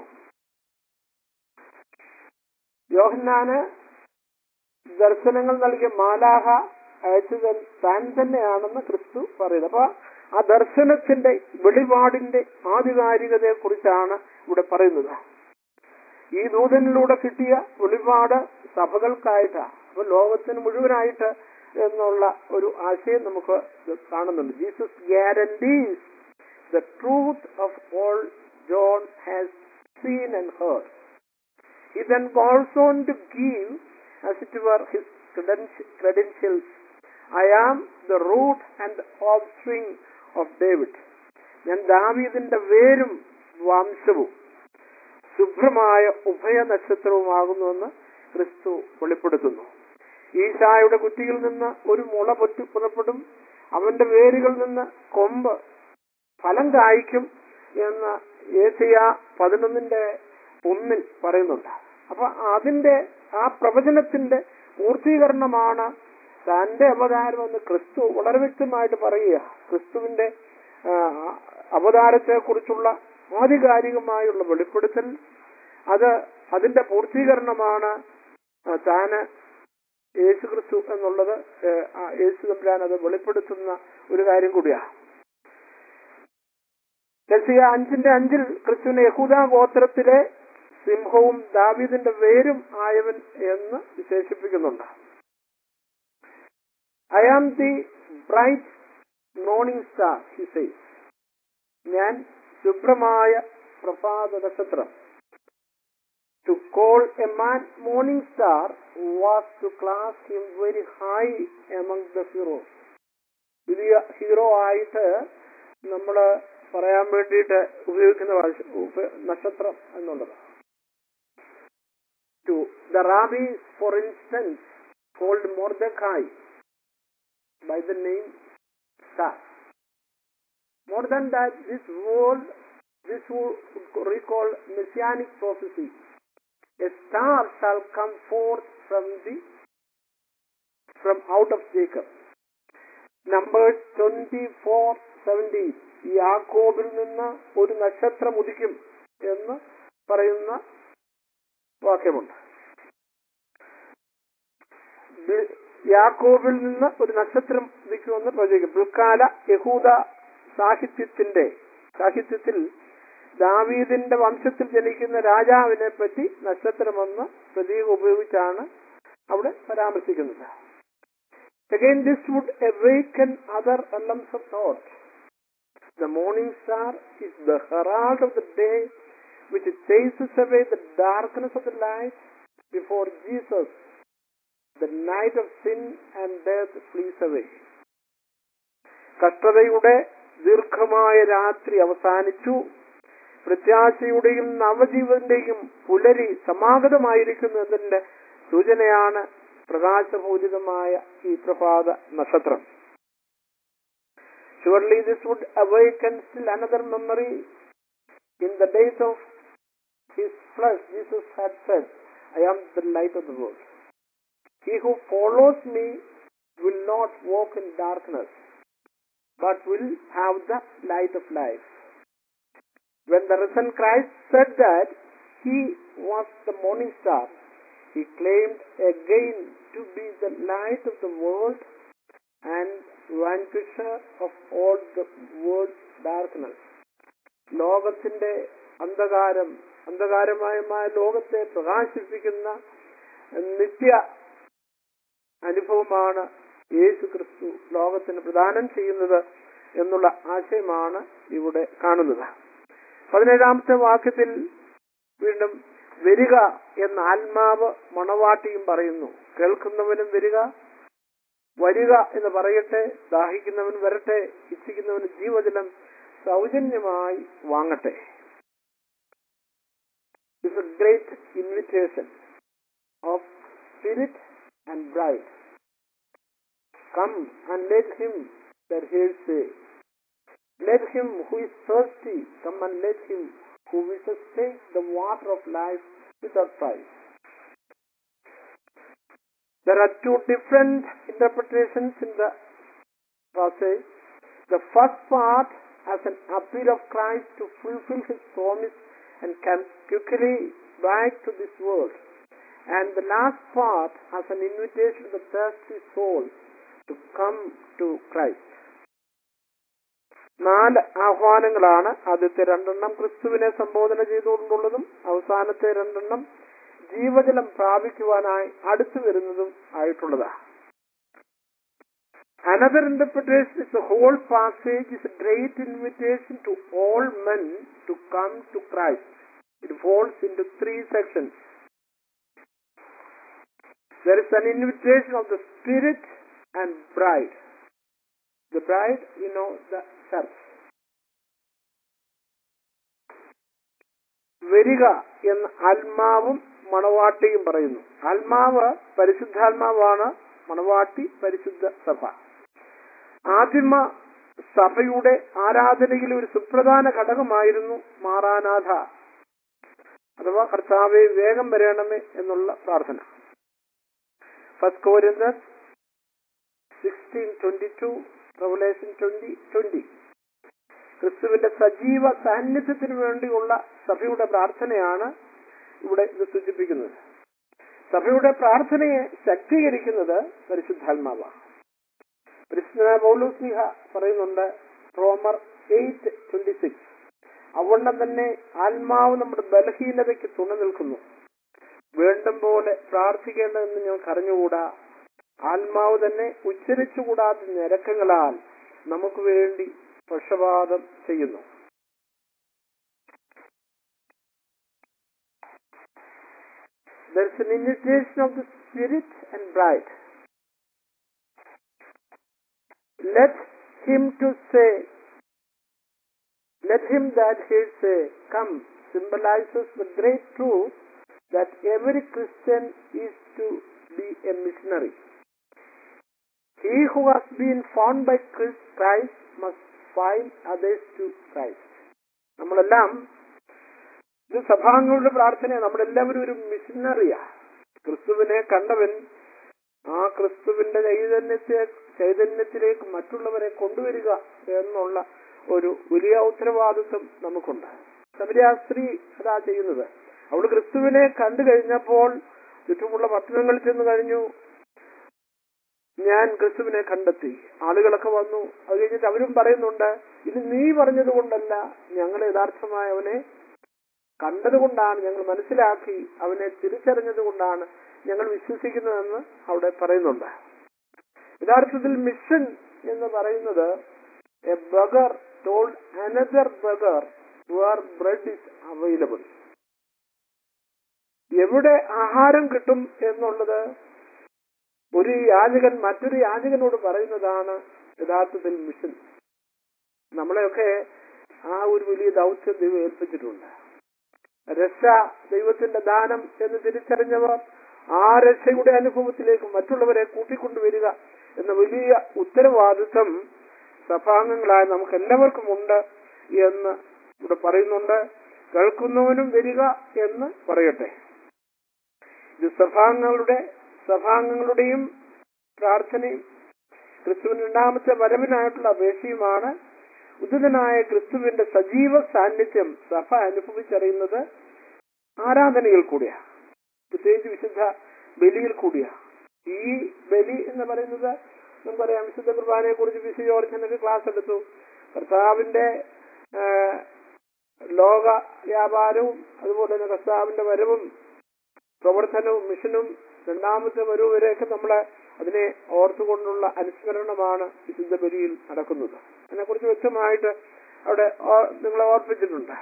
യോഹന്നാന് ദർശനങ്ങൾ നൽകിയ മാലാഹ അയച്ചത് താൻ തന്നെയാണെന്ന് ക്രിസ്തു പറയുന്നത് അപ്പൊ ആ ദർശനത്തിന്റെ വെളിപാടിന്റെ ആധികാരികതയെ കുറിച്ചാണ് ഇവിടെ പറയുന്നത് ഈ ദൂതനിലൂടെ കിട്ടിയ വെളിപാട് സഭകൾക്കായിട്ടാണ് അപ്പൊ ലോകത്തിന് മുഴുവനായിട്ട് എന്നുള്ള ഒരു ആശയം നമുക്ക് ഇത് കാണുന്നുണ്ട് Jesus guarantees the truth of all John has seen and heard He then calls on to give, as it were, his creden- credentials. I am the root and the offspring of David. ഞാൻ ദാവീദിന്റെ വേരും വംശവും ശുഭ്രമായ ഉഭയ നക്ഷത്രവുമാകുന്നുവെന്ന് ക്രിസ്തു വെളിപ്പെടുത്തുന്നു ഈശായുടെ കുറ്റിയിൽ നിന്ന് ഒരു മുള പൊട്ടി പുറപ്പെടും അവന്റെ വേരുകളിൽ നിന്ന് കൊമ്പ് ഫലം കായ്ക്കും എന്ന് ഏഷ്യ പതിനൊന്നിന്റെ ഒന്നിൽ പറയുന്നുണ്ട് അപ്പൊ അതിന്റെ ആ പ്രവചനത്തിന്റെ പൂർത്തീകരണമാണ് തന്റെ അവതാരം എന്ന് ക്രിസ്തു വളരെ വ്യക്തമായിട്ട് പറയുക ക്രിസ്തുവിന്റെ ആ, അവതാരത്തെ കുറിച്ചുള്ള ആധികാരികമായുള്ള വെളിപ്പെടുത്തൽ അത് അതിന്റെ പൂർത്തീകരണമാണ് ആ, താന് യേശു ക്രിസ്തു എന്നുള്ളത് ഏ, ആ യേശു തമ്പുരാൻ അത് വെളിപ്പെടുത്തുന്ന ഒരു കാര്യം കൂടിയാണ് ലസിയ അഞ്ചിന്റെ അഞ്ചിൽ ക്രിസ്തുവിനെ യഹൂദ ഗോത്രത്തിലെ സിംഹവും ദാവീദിന്റെ വേരും ആയവൻ എന്ന് വിശേഷിപ്പിക്കുന്നുണ്ട് I am the bright morning star he says ഞാൻ ശുഭ്രമായ പ്രഭാത നക്ഷത്രം to call a man morning star was to class him very high among the heroes വലിയ ഹീറോ ആയിട്ട് നമ്മൾ പറയാൻ വേണ്ടിയിട്ട് ഉപയോഗിക്കുന്ന ഭാഷ- ഉപ- നക്ഷത്രം എന്നുള്ളത് to the rabbis for instance called Mordecai by the name star. More than that, this word, this would recall messianic prophecy. A star shall come forth from the from out of Jacob. Numbers 24, 17. യാക്കോബിൽ നിന്ന് ഒരു നക്ഷത്രം ഉദിക്കും എന്ന് പറയുന്ന വാക്യമുണ്ട് B- യാക്കോബിൽ നിന്ന് ഒരു നക്ഷത്രം ഉദിക്കുമെന്ന് പ്രവചിക്കും പിൽക്കാല യഹൂദ സാഹിത്യത്തിന്റെ സാഹിത്യത്തിൽ ദാവീദിന്റെ വംശത്തിൽ ജനിക്കുന്ന രാജാവിനെ പറ്റി നക്ഷത്രമെന്ന് പ്രതീകം ഉപയോഗിച്ചാണ് അവിടെ പരാമർശിക്കുന്നത് Again, this would awaken other elements of thought. The morning star is the herald of the day which chases away the darkness of the light before Jesus the night of sin and death flees away. കഷ്ടതയുടെ ദീർഘമായ രാത്രി അവസാനിച്ചു പ്രത്യാശയുടെയും നവജീവന്റെയും പുലരി സമാഗതമായിരിക്കുന്നു എന്നതിന്റെ സൂചനയാണ് പ്രകാശപൂരിതമായ ഈ പ്രഭാത നക്ഷത്രം surely this would awaken still another memory in the days of his flesh Jesus had said I am the light of the world He who follows me will not walk in darkness, but will have the light of life. When the risen Christ said that he was the morning star, he claimed again to be the light of the world and vanquisher of all the world's darkness. ലോകത്തിന്റെ അന്ധകാരം അന്ധകാരമയമായ ലോകത്തെ പ്രകാശിപ്പിക്കുന്ന നിത്യ അനുഭവമാണ് യേശു ക്രിസ്തു ലോകത്തിന് പ്രദാനം ചെയ്യുന്നത് എന്നുള്ള ആശയമാണ് ഇവിടെ കാണുന്നത് പതിനേഴാമത്തെ വാക്യത്തിൽ വീണ്ടും വരിക എന്ന ആത്മാവ് മണവാട്ടിയും പറയുന്നു കേൾക്കുന്നവനും വരിക വരിക എന്ന് പറയട്ടെ ദാഹിക്കുന്നവൻ വരട്ടെ ഇച്ഛിക്കുന്നവന് ജീവജലം സൗജന്യമായി വാങ്ങട്ടെ it's a great invitation of spirit and bride. Come and let him that hears say, Let him who is thirsty come and let him who wishes take the water of life without price. There are two different interpretations in the passage. The first part as an appeal of Christ to fulfill his promise and come quickly back to this world and the last part as an invitation to the thirsty soul to come to Christ. നാല് ആഹ്വാനങ്ങളാണ് ആദ്യത്തെ രണ്ടെണ്ണം ക്രിസ്തുവിനെ സംബോധന ചെയ്തുകൊണ്ടുള്ളതും അവസാനത്തെ രണ്ടെണ്ണം ജീവജലം പ്രാപിക്കുവാനായി അടുത്തു വരുന്നതും ആയിട്ടുള്ളതാണ് Another interpretation is the whole passage is a great invitation to all men to come to Christ. It falls into three sections. There is an invitation of the Spirit and bride. The bride, you know, the church. വരിക എന്ന് ആത്മാവും മണവാട്ടിയും പറയുന്നു ആത്മാവ് പരിശുദ്ധാത്മാവാണ് മണവാട്ടി പരിശുദ്ധ സഭ ആദിമ സഭയുടെ ആരാധനയിലെ ഒരു സുപ്രധാന ഘടകമായിരുന്നു മാറാനാഥ അഥവാ കർത്താവെ വേഗം വരണമേ എന്നുള്ള പ്രാർത്ഥന first Corinthians sixteen twenty two Revelation twenty twenty ക്രിസ്തുവിന്റെ സജീവ സാന്നിധ്യത്തിന് വേണ്ടിയുള്ള സഭയുടെ പ്രാർത്ഥനയാണ് ഇവിടെ ഇത് സൂചിപ്പിക്കുന്നത് സഭയുടെ പ്രാർത്ഥനയെ ശക്തീകരിക്കുന്നത് പരിശുദ്ധാത്മാവാണ് പരിശുദ്ധ പൗലോസ്ലിഹ പറയുന്നുണ്ട് റോമർ എയ്റ്റ് ട്വന്റി സിക്സ് അവണ്ണം തന്നെ ആത്മാവ് നമ്മുടെ ബലഹീനതയ്ക്ക് തുണ നിൽക്കുന്നു വേണ്ടും പോലെ പ്രാർത്ഥിക്കേണ്ടതെന്ന് ഞങ്ങൾക്ക് അറിഞ്ഞുകൂടാ ആത്മാവ് തന്നെ ഉച്ചരിച്ചുകൂടാത്ത ഞരക്കങ്ങളാൽ നമുക്ക് വേണ്ടി പക്ഷപാതം ചെയ്യുന്നു There is an invitation of the Spirit and bride. Let him to say, let him that hears say, come, symbolizes the great truth that every Christian is to be a missionary. He who has been found by Christ must find others to Christ. നമ്മളെല്ലാം ഇത് സഭാംഗങ്ങളുടെ പ്രാർത്ഥന നമ്മളെല്ലാവരും ഒരു മിഷനറിയാ ക്രിസ്തുവിനെ കണ്ടവൻ ആ ക്രിസ്തുവിന്റെ ചൈതന്യത്തെ ചൈതന്യത്തിലേക്ക് മറ്റുള്ളവരെ കൊണ്ടുവരിക എന്നുള്ള ഒരു വലിയ ഉത്തരവാദിത്വം നമുക്കുണ്ട് ശബരിയ സ്ത്രീ അതാ ചെയ്യുന്നത് അവൾ ക്രിസ്തുവിനെ കണ്ടു കഴിഞ്ഞപ്പോൾ ചുറ്റുമുള്ള പട്ടണങ്ങളിൽ ചെന്ന് കഴിഞ്ഞു ഞാൻ ക്രിസ്തുവിനെ കണ്ടെത്തി ആളുകളൊക്കെ വന്നു അത് കഴിഞ്ഞിട്ട് അവരും പറയുന്നുണ്ട് ഇത് നീ പറഞ്ഞത് കൊണ്ടല്ല ഞങ്ങൾ യഥാർത്ഥമായ അവനെ കണ്ടതുകൊണ്ടാണ് ഞങ്ങൾ മനസ്സിലാക്കി അവനെ തിരിച്ചറിഞ്ഞത് കൊണ്ടാണ് ഞങ്ങൾ വിശ്വസിക്കുന്നതെന്ന് അവിടെ പറയുന്നുണ്ട് യഥാർത്ഥത്തിൽ മിഷൻ എന്ന് പറയുന്നത് a beggar told another beggar where bread is available എവിടെ ആഹാരം കിട്ടും എന്നുള്ളത് ഒരു യാചകൻ മറ്റൊരു യാചകനോട് പറയുന്നതാണ് യഥാർത്ഥത്തിൽ മിഷൻ നമ്മളെയൊക്കെ ആ ഒരു വലിയ ദൗത്യം ദൈവം ഏൽപ്പിച്ചിട്ടുണ്ട് രക്ഷ ദൈവത്തിന്റെ ദാനം എന്ന് തിരിച്ചറിഞ്ഞവർ ആ രക്ഷയുടെ അനുഭവത്തിലേക്ക് മറ്റുള്ളവരെ കൂട്ടിക്കൊണ്ടുവരിക എന്ന വലിയ ഉത്തരവാദിത്വം സഭാംഗങ്ങളായ നമുക്ക് എല്ലാവർക്കും ഉണ്ട് എന്ന് ഇവിടെ പറയുന്നുണ്ട് കേൾക്കുന്നവനും വരിക എന്ന് പറയട്ടെ ഇത് സഭാംഗങ്ങളുടെ സഭാംഗങ്ങളുടെയും പ്രാർത്ഥനയും ക്രിസ്തുവിന്റെ രണ്ടാമത്തെ വരവിനായിട്ടുള്ള അപേക്ഷയുമാണ് ഉദിതനായ ക്രിസ്തുവിന്റെ സജീവ സാന്നിധ്യം സഭ അനുഭവിച്ചറിയുന്നത് ആരാധനയിൽ കൂടിയാ പ്രത്യേകിച്ച് വിശുദ്ധ ബലിയിൽ കൂടിയാ ഈ ബലി എന്ന് പറയുന്നത് നമുക്കറിയാം വിശുദ്ധ കുർബാനയെ കുറിച്ച് വിശു ജോർജനൊക്കെ ക്ലാസ് എടുത്തു കർത്താവിന്റെ ആ, ലോക വ്യാപാരവും അതുപോലെ തന്നെ കർത്താവിന്റെ വരവും പ്രവർത്തനവും മിഷനും രണ്ടാമത്തെ വരവ് വരെയൊക്കെ നമ്മളെ അതിനെ ഓർത്തുകൊണ്ടുള്ള അനുസ്മരണമാണ് വിശുദ്ധ ബലിയിൽ നടക്കുന്നത് അതിനെക്കുറിച്ച് വ്യക്തമായിട്ട് അവിടെ ഓ- നിങ്ങളെ ഓർപ്പിച്ചിട്ടുണ്ട്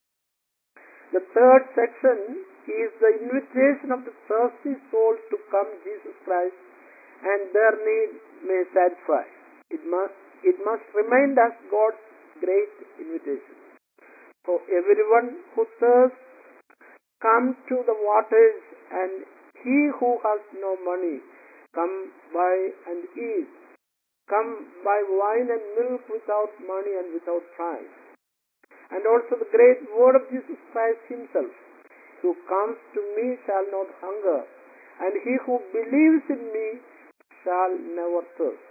The third section is the invitation of the thirsty soul to come Jesus Christ and their need may satisfy. It must, it must remind us God's great invitation. For everyone who thirsts, come to the waters, and he who has no money, come buy and eat. Come buy wine and milk without money and without price. And also the great word of Jesus Christ himself, who comes to me shall not hunger, and he who believes in me shall never thirst.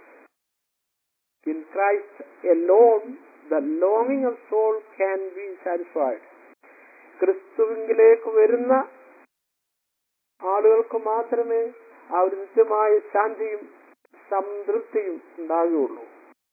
In Christ alone, the longing of soul can be satisfied. ക്രിസ്തുവിങ്കിലേക്ക് വരുന്ന ആളുകൾക്ക് മാത്രമേ ആ ഒരു നിത്യമായ ശാന്തിയും സംതൃപ്തിയും ഉണ്ടാകുകയുള്ളൂ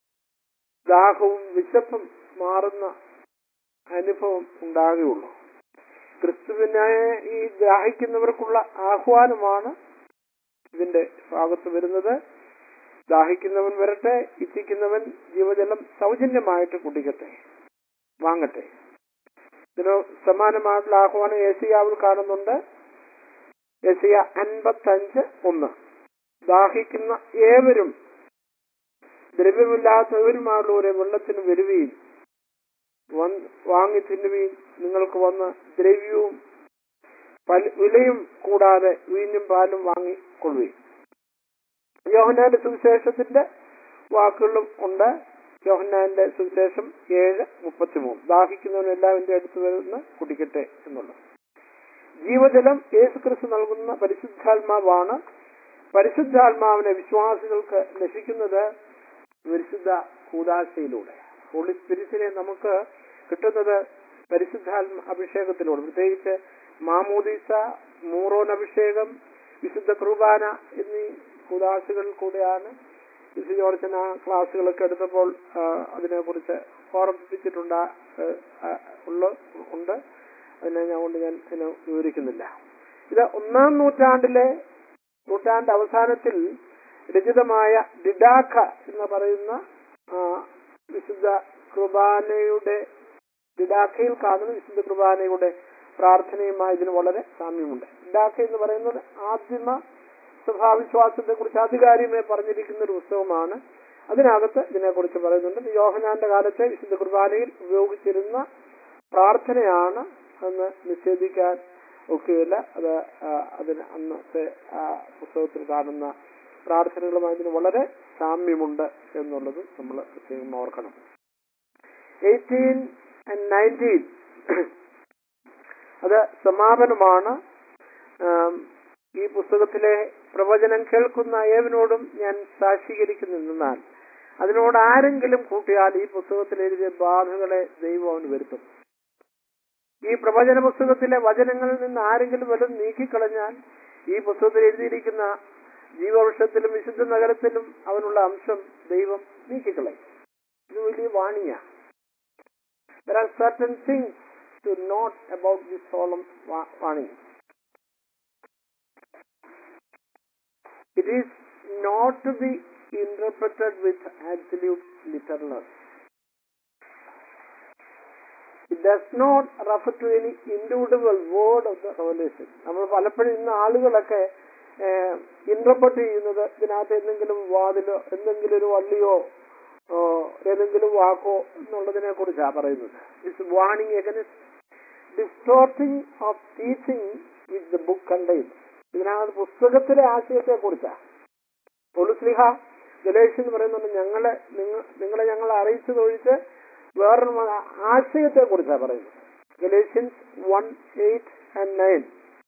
ദാഹവും വിശപ്പും മാറുന്ന അനുഭവം ഉണ്ടാകുകയുള്ളൂ ക്രിസ്തുവിനെ ഈ ദാഹിക്കുന്നവർക്കുള്ള ആഹ്വാനമാണ് ഇതിന്റെ ഭാഗത്ത് വരുന്നത് ദാഹിക്കുന്നവൻ വരട്ടെ ഇച്ഛിക്കുന്നവൻ ജീവജലം സൗജന്യമായിട്ട് കുടിക്കട്ടെ വാങ്ങട്ടെ ഇതിന് സമാനമായിട്ടുള്ള ആഹ്വാനം ഏസിയാവിൽ കാണുന്നുണ്ട് ഏസിയ അൻപത്തഞ്ച് ഒന്ന് ദാഹിക്കുന്ന ഏവരും ദ്രവ്യമില്ലാത്തവരുമായുള്ളവരെ വെള്ളത്തിന് വരുവീൻ വന്ന് വാങ്ങി തിന്നുവീൻ നിങ്ങൾക്ക് വന്ന് ദ്രവ്യവും പല- വിലയും കൂടാതെ വീഞ്ഞും പാലും വാങ്ങിക്കൊള്ളുവീൻ യോഹനാന്റെ സുവിശേഷത്തിന്റെ വാക്കുകളും ഉണ്ട് യോഹന്നാന്റെ സുവിശേഷം ഏഴ് മുപ്പത്തിമൂന്ന് ദാഹിക്കുന്നവൻ എല്ലാവരുടെ അടുത്ത് വരുന്ന കുടിക്കട്ടെ എന്നുള്ളത് ജീവജലം യേശുക്രിസ്തു നൽകുന്ന പരിശുദ്ധാത്മാവാണ് പരിശുദ്ധാത്മാവിനെ വിശ്വാസികൾക്ക് ലഭിക്കുന്നത് പരിശുദ്ധ കൂതാശയിലൂടെ ഹോളി സ്പിരിറ്റിനെ നമുക്ക് കിട്ടുന്നത് പരിശുദ്ധാത്മ അഭിഷേകത്തിലൂടെ പ്രത്യേകിച്ച് മാമോദീസ മൂറോൻ അഭിഷേകം വിശുദ്ധ കുർബാന എന്നീ കൂതാശകളിൽ കൂടെയാണ് വിശുദ്ധ ജോർജന ക്ലാസ്സുകളൊക്കെ എടുത്തപ്പോൾ ആ, അതിനെക്കുറിച്ച് ഓർമ്മിപ്പിച്ചിട്ടുണ്ട് ആ, ആ, ഉള്ള ഉണ്ട് അതിനെ ഞാൻ കൊണ്ട് ഞാൻ ഇതിനെ വിവരിക്കുന്നില്ല ഇത് ഒന്നാം നൂറ്റാണ്ടിലെ നൂറ്റാണ്ട് അവസാനത്തിൽ രചിതമായ ഡിഡാഖ എന്ന് പറയുന്ന ആ, വിശുദ്ധ കുർബാനയുടെ ഡിഡാഖയിൽ കാണുന്ന വിശുദ്ധ കുർബാനയുടെ പ്രാർത്ഥനയുമായി ഇതിന് വളരെ സാമ്യമുണ്ട് ഡിഡാഖ എന്ന് പറയുന്നത് ആദിമ സഭാവിശ്വാസത്തെ കുറിച്ച് ആധികാരികമായി പറഞ്ഞിരിക്കുന്ന ഒരു പുസ്തകമാണ് അതിനകത്ത് ഇതിനെക്കുറിച്ച് പറയുന്നുണ്ട് ഇത് യോഹനാന്റെ കാലത്തെ വിശുദ്ധ കുർബാനയിൽ ഉപയോഗിച്ചിരുന്ന പ്രാർത്ഥനയാണ് എന്ന് നിഷേധിക്കാൻ ഒക്കെയില്ല അത് ആ, അതിന് അന്നത്തെ ആ, പുസ്തകത്തിൽ കാണുന്ന പ്രാർത്ഥനകളുമായി ഇതിന് വളരെ സാമ്യമുണ്ട് എന്നുള്ളത് നമ്മൾ പ്രത്യേകം ഓർക്കണം എയ്റ്റീൻ ആൻഡ് നയൻറ്റീൻ അത് സമാപനമാണ് ആം, ഈ പുസ്തകത്തിലെ പ്രവചനം കേൾക്കുന്ന ഏവനോടും ഞാൻ സാക്ഷീകരിക്കുന്നെന്നാൽ അതിനോട് ആരെങ്കിലും കൂട്ടിയാൽ ഈ പുസ്തകത്തിൽ എഴുതിയ ബാധകളെ ദൈവം അവന് വരുത്തും ഈ പ്രവചന പുസ്തകത്തിലെ വചനങ്ങളിൽ നിന്ന് ആരെങ്കിലും വല്ലതും നീക്കിക്കളഞ്ഞാൽ ഈ പുസ്തകത്തിൽ എഴുതിയിരിക്കുന്ന ജീവവൃക്ഷത്തിലും വിശുദ്ധ നഗരത്തിലും അവനുള്ള അംശം ദൈവം നീക്കിക്കളയും ഇത് വലിയ വാണിയാണ് There are certain things to note about this solemn wa- warning. It is not to be interpreted with absolute literalness. It does not refer to any individual word of the revelation. നമ്മൾ പലപ്പോഴും ഇന്ന് ആളുകളൊക്കെ interpret ചെയ്യുന്നത് ഇതിനകത്ത് എന്തെങ്കിലും വാതിലോ എന്തെങ്കിലും ഒരു വള്ളിയോ ഓ, ഏതെങ്കിലും വാക്കോ എന്നുള്ളതിനെ കുറിച്ചാണ് പറയുന്നത് it's warning against distorting of teaching with the book contain ഇതിനകത്ത് പുസ്തകത്തിലെ ആശയത്തെ കുറിച്ചാണ് പൊളുസ്ലിഹ ഗലേഷ് എന്ന് പറയുന്നുണ്ട് ഞങ്ങളെ നിങ്ങ- നിങ്ങളെ ഞങ്ങൾ അറിയിച്ചതൊഴിച്ച് വേറൊരു മ- ആശയത്തെ കുറിച്ചാണ് പറയുന്നത് Galatians one eight and nine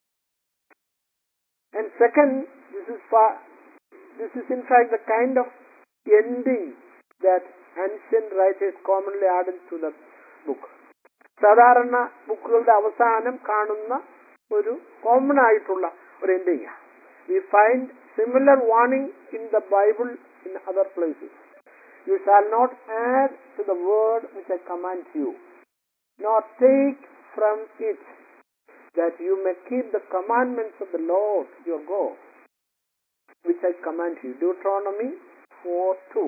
and second this is this is in fact the kind of ending that ancient writers commonly added to the book. സാധാരണ ബുക്കുകളുടെ അവസാനം കാണുന്ന ഒരു കോമൺ ആയിട്ടുള്ള ഒരു ending we find similar warning in the Bible in other places you shall not add to the word which I command you not take from it that you may keep the commandments of the Lord your God which I command you Deuteronomy four two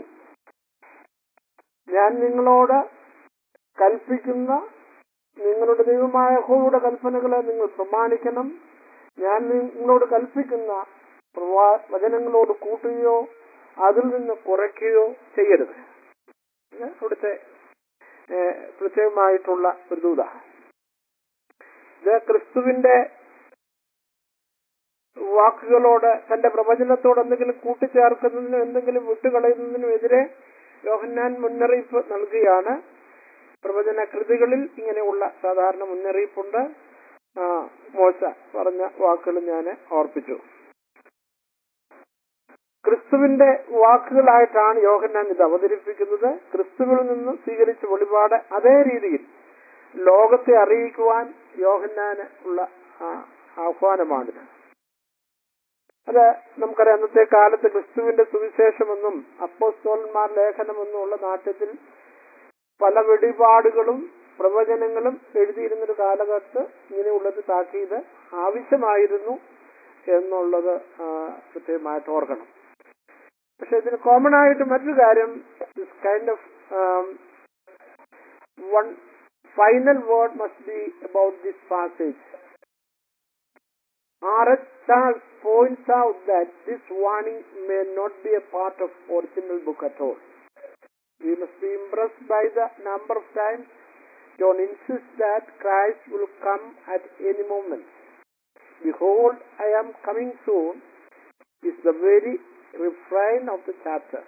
ഞാൻ നിങ്ങളോട് കൽപ്പിക്കുന്ന നിങ്ങളുടെ ദൈവമായ ഹോയുടെ കൽപ്പനകളെ നിങ്ങൾ പ്രമാണിക്കണം ഞാൻ നിങ്ങളോട് കൽപ്പിക്കുന്ന പ്രവാ- വചനങ്ങളോട് കൂട്ടുകയോ അതിൽ നിന്ന് കുറയ്ക്കുകയോ ചെയ്യരുത് ഇത് ഇവിടുത്തെ ഏഹ്, പ്രത്യേകമായിട്ടുള്ള ഒരു ദൂത ഇത് ക്രിസ്തുവിന്റെ വാക്കുകളോട് തന്റെ പ്രവചനത്തോട് എന്തെങ്കിലും കൂട്ടിച്ചേർക്കുന്നതിനും എന്തെങ്കിലും വിട്ടുകളയുന്നതിനും എതിരെ യോഹന്നാൻ മുന്നറിയിപ്പ് നൽകുകയാണ് പ്രവചന കൃതികളിൽ ഇങ്ങനെയുള്ള സാധാരണ മുന്നറിയിപ്പുണ്ട് ആ, മോശ പറഞ്ഞ വാക്കുകൾ ഞാൻ ഓർപ്പിച്ചു ക്രിസ്തുവിന്റെ വാക്കുകളായിട്ടാണ് യോഹന്നാൻ ഇത് അവതരിപ്പിക്കുന്നത് ക്രിസ്തുവിൽ നിന്ന് സ്വീകരിച്ച വെളിപാട് അതേ രീതിയിൽ ലോകത്തെ അറിയിക്കുവാൻ യോഹന്നാന് ഉള്ള ആ, ആഹ്വാനമാണിത് അത് നമുക്കറിയാം അന്നത്തെ കാലത്ത് ക്രിസ്തുവിന്റെ സുവിശേഷമെന്നും അപ്പോസ്തോലന്മാർ ലേഖനമെന്നും ഉള്ള നാട്യത്തിൽ പല വെളിപാടുകളും പ്രവചനങ്ങളും എഴുതിയിരുന്നൊരു കാലഘട്ടത്ത് ഇങ്ങനെയുള്ളത് താക്കീത് ആവശ്യമായിരുന്നു എന്നുള്ളത് ആ, കൃത്യമായിട്ട് ഓർക്കണം പക്ഷെ ഇതിന് കോമൺ ആയിട്ട് മറ്റൊരു കാര്യം this kind of one final word must be about this passage R.H. Charles points out that this warning may not be a part of original book at all. We must be impressed by the number of times John insists that Christ will come at any moment. Behold, I am coming soon is the very refrain of the chapter.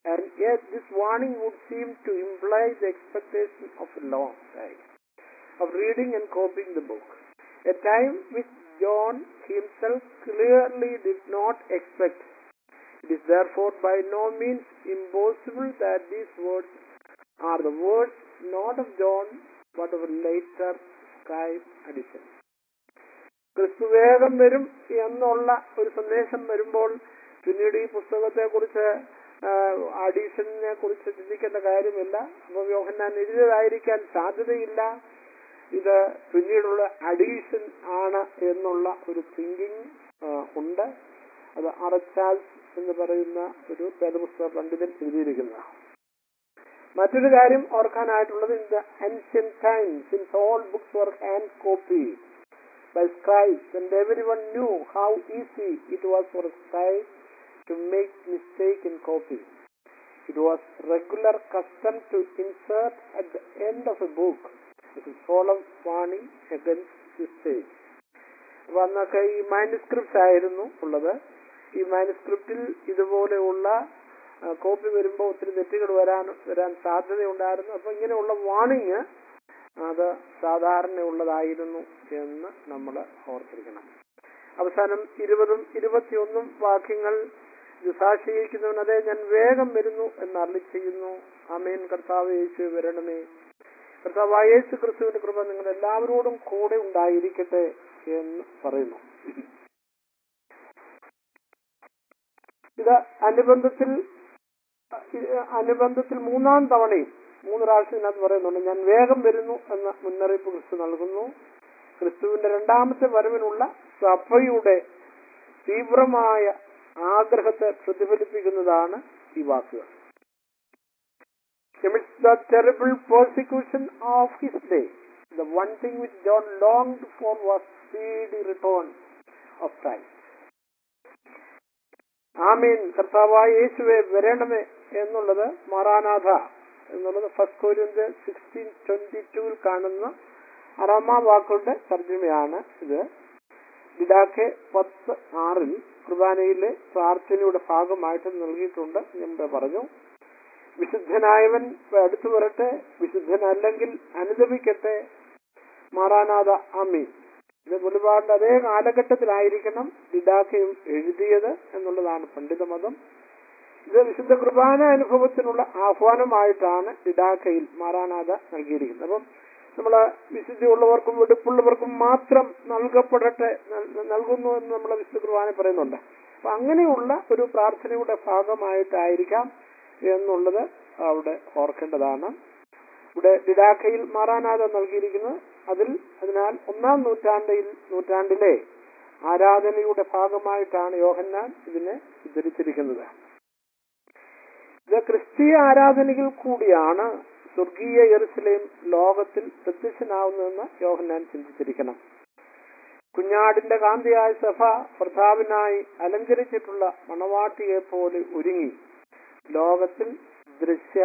And yet this warning would seem to imply the expectation of a long time of reading and copying the book. A time which John himself clearly did not expect. It is therefore by no means impossible that these words are the words not of John but of a later scribe addition. ക്രിസ്തു വേഗം വരും എന്നുള്ള ഒരു സന്ദേശം വരുമ്പോൾ പിന്നീട് ഈ പുസ്തകത്തെ കുറിച്ച് അഡീഷനെ കുറിച്ച് ചിന്തിക്കേണ്ട കാര്യമില്ല അപ്പൊ യോഹന്നാൻ എഴുതിയതായിരിക്കാൻ സാധ്യതയില്ല ഇത് പിന്നീടുള്ള അഡീഷൻ ആണ് എന്നുള്ള ഒരു തിങ്കിങ് ഉണ്ട് അത് അറച്ചാൽസ് എന്ന് പറയുന്ന ഒരു വേദപുസ്തക പണ്ഡിതൻ എഴുതിയിരിക്കുന്ന മറ്റൊരു കാര്യം ഓർക്കാനായിട്ടുള്ളത് in the ancient times since all books were hand copied by scribes and everyone knew how easy it was for a scribe to make mistake in copy. It was regular custom to insert at the end of a book a solemn warning against mistake. അപ്പൊ അന്നൊക്കെ ഈ manuscript ആയിരുന്നു ഉള്ളത് ഈ മാനുസ്ക്രിപ്റ്റിൽ ഇതുപോലെയുള്ള copy വരുമ്പോൾ ഒത്തിരി തെറ്റുകൾ വരാൻ വരാൻ സാധ്യതയുണ്ടായിരുന്നു അപ്പൊ ഇങ്ങനെയുള്ള വാണിങ് അത് സാധാരണയുള്ളതായിരുന്നു എന്ന് നമ്മൾ ഓർത്തിരിക്കണം അവസാനം ഇരുപതും ഇരുപത്തിയൊന്നും വാക്യങ്ങൾ ഇത് സാക്ഷീകരിക്കുന്നവൻ അതേ ഞാൻ വേഗം വരുന്നു എന്ന് അരളി ചെയ്യുന്നു അമേൻ കർത്താവ് യേശു വരണമേ കർത്താവായ യേശു ക്രിസ്തുവിന്റെ കൃപ നിങ്ങൾ എല്ലാവരോടും കൂടെ ഉണ്ടായിരിക്കട്ടെ എന്ന് പറയുന്നു ഇത് അനുബന്ധത്തിൽ അനുബന്ധത്തിൽ മൂന്നാം തവണയും മൂന്ന് പ്രാവശ്യം ഇതിനകത്ത് പറയുന്നുണ്ട് ഞാൻ വേഗം വരുന്നു എന്ന മുന്നറിയിപ്പ് ക്രിസ്തു നൽകുന്നു ക്രിസ്തുവിന്റെ രണ്ടാമത്തെ വരവിനുള്ള സഭയുടെ തീവ്രമായ ആഗ്രഹത്തെ പ്രതിഫലിപ്പിക്കുന്നതാണ് ഈ വാക്കുകൾ Amidst the terrible persecution of his day, the one thing which John longed for was speedy return of Christ. ആമീൻ കർത്താവായ യേശുവെ വരണമേ എന്നുള്ളത് മറാനാഥ എന്നുള്ളത് ഫസ്റ്റ് കോരിന്ത് സിക്സ്റ്റീൻ ട്വന്റി ടൂവിൽ കാണുന്ന അറാമാ വാക്കുകളുടെ തർജ്ജമയാണ് ഇത് ഇടാക്കെ പത്ത് ആറിൽ കുർബാനയിലെ പ്രാർത്ഥനയുടെ ഭാഗമായിട്ട് നൽകിയിട്ടുണ്ട് മുമ്പേ പറഞ്ഞു വിശുദ്ധനായവൻ അടുത്തു വരട്ടെ വിശുദ്ധനല്ലെങ്കിൽ അനുദപിക്കട്ടെ മാറാനാഥ അമ്മീൻ ഇത് വെളിപാടിന്റെ അതേ കാലഘട്ടത്തിലായിരിക്കണം ഡിഡാക്കയും എഴുതിയത് എന്നുള്ളതാണ് പണ്ഡിതമതം ഇത് വിശുദ്ധ കുർബാന അനുഭവത്തിനുള്ള ആഹ്വാനമായിട്ടാണ് ഡിഡാക്കയിൽ മാറാനാഥ നൽകിയിരിക്കുന്നത് അപ്പം നമ്മള് വിശുദ്ധിയുള്ളവർക്കും വെടുപ്പുള്ളവർക്കും മാത്രം നൽകപ്പെടട്ടെ നൽകുന്നു എന്ന് നമ്മൾ വിശുദ്ധ കുർബാന പറയുന്നുണ്ട് അപ്പൊ അങ്ങനെയുള്ള ഒരു പ്രാർത്ഥനയുടെ ഭാഗമായിട്ടായിരിക്കാം എന്നുള്ളത് അവിടെ ഓർക്കേണ്ടതാണ് ഇവിടെ ഡിഡാക്കയിൽ മാറാനാഥ നൽകിയിരിക്കുന്നത് അതിൽ അതിനാൽ ഒന്നാം നൂറ്റാണ്ടിൽ നൂറ്റാണ്ടിലെ ആരാധനയുടെ ഭാഗമായിട്ടാണ് യോഹന്നാൻ ഇതിനെ ഉദ്ധരിച്ചിരിക്കുന്നത് ഇത് ക്രിസ്തീയ ആരാധനയിൽ കൂടിയാണ് സ്വർഗീയ യെറുസലേം ലോകത്തിൽ പ്രത്യക്ഷനാവുന്നതെന്ന് യോഹന്നാൻ ചിന്തിച്ചിരിക്കണം കുഞ്ഞാടിന്റെ കാന്തിയായ സഭ പ്രതാപിനായി അലങ്കരിച്ചിട്ടുള്ള മണവാട്ടിയെ പോലെ ഒരുങ്ങി ലോകത്തിൽ ദൃശ്യ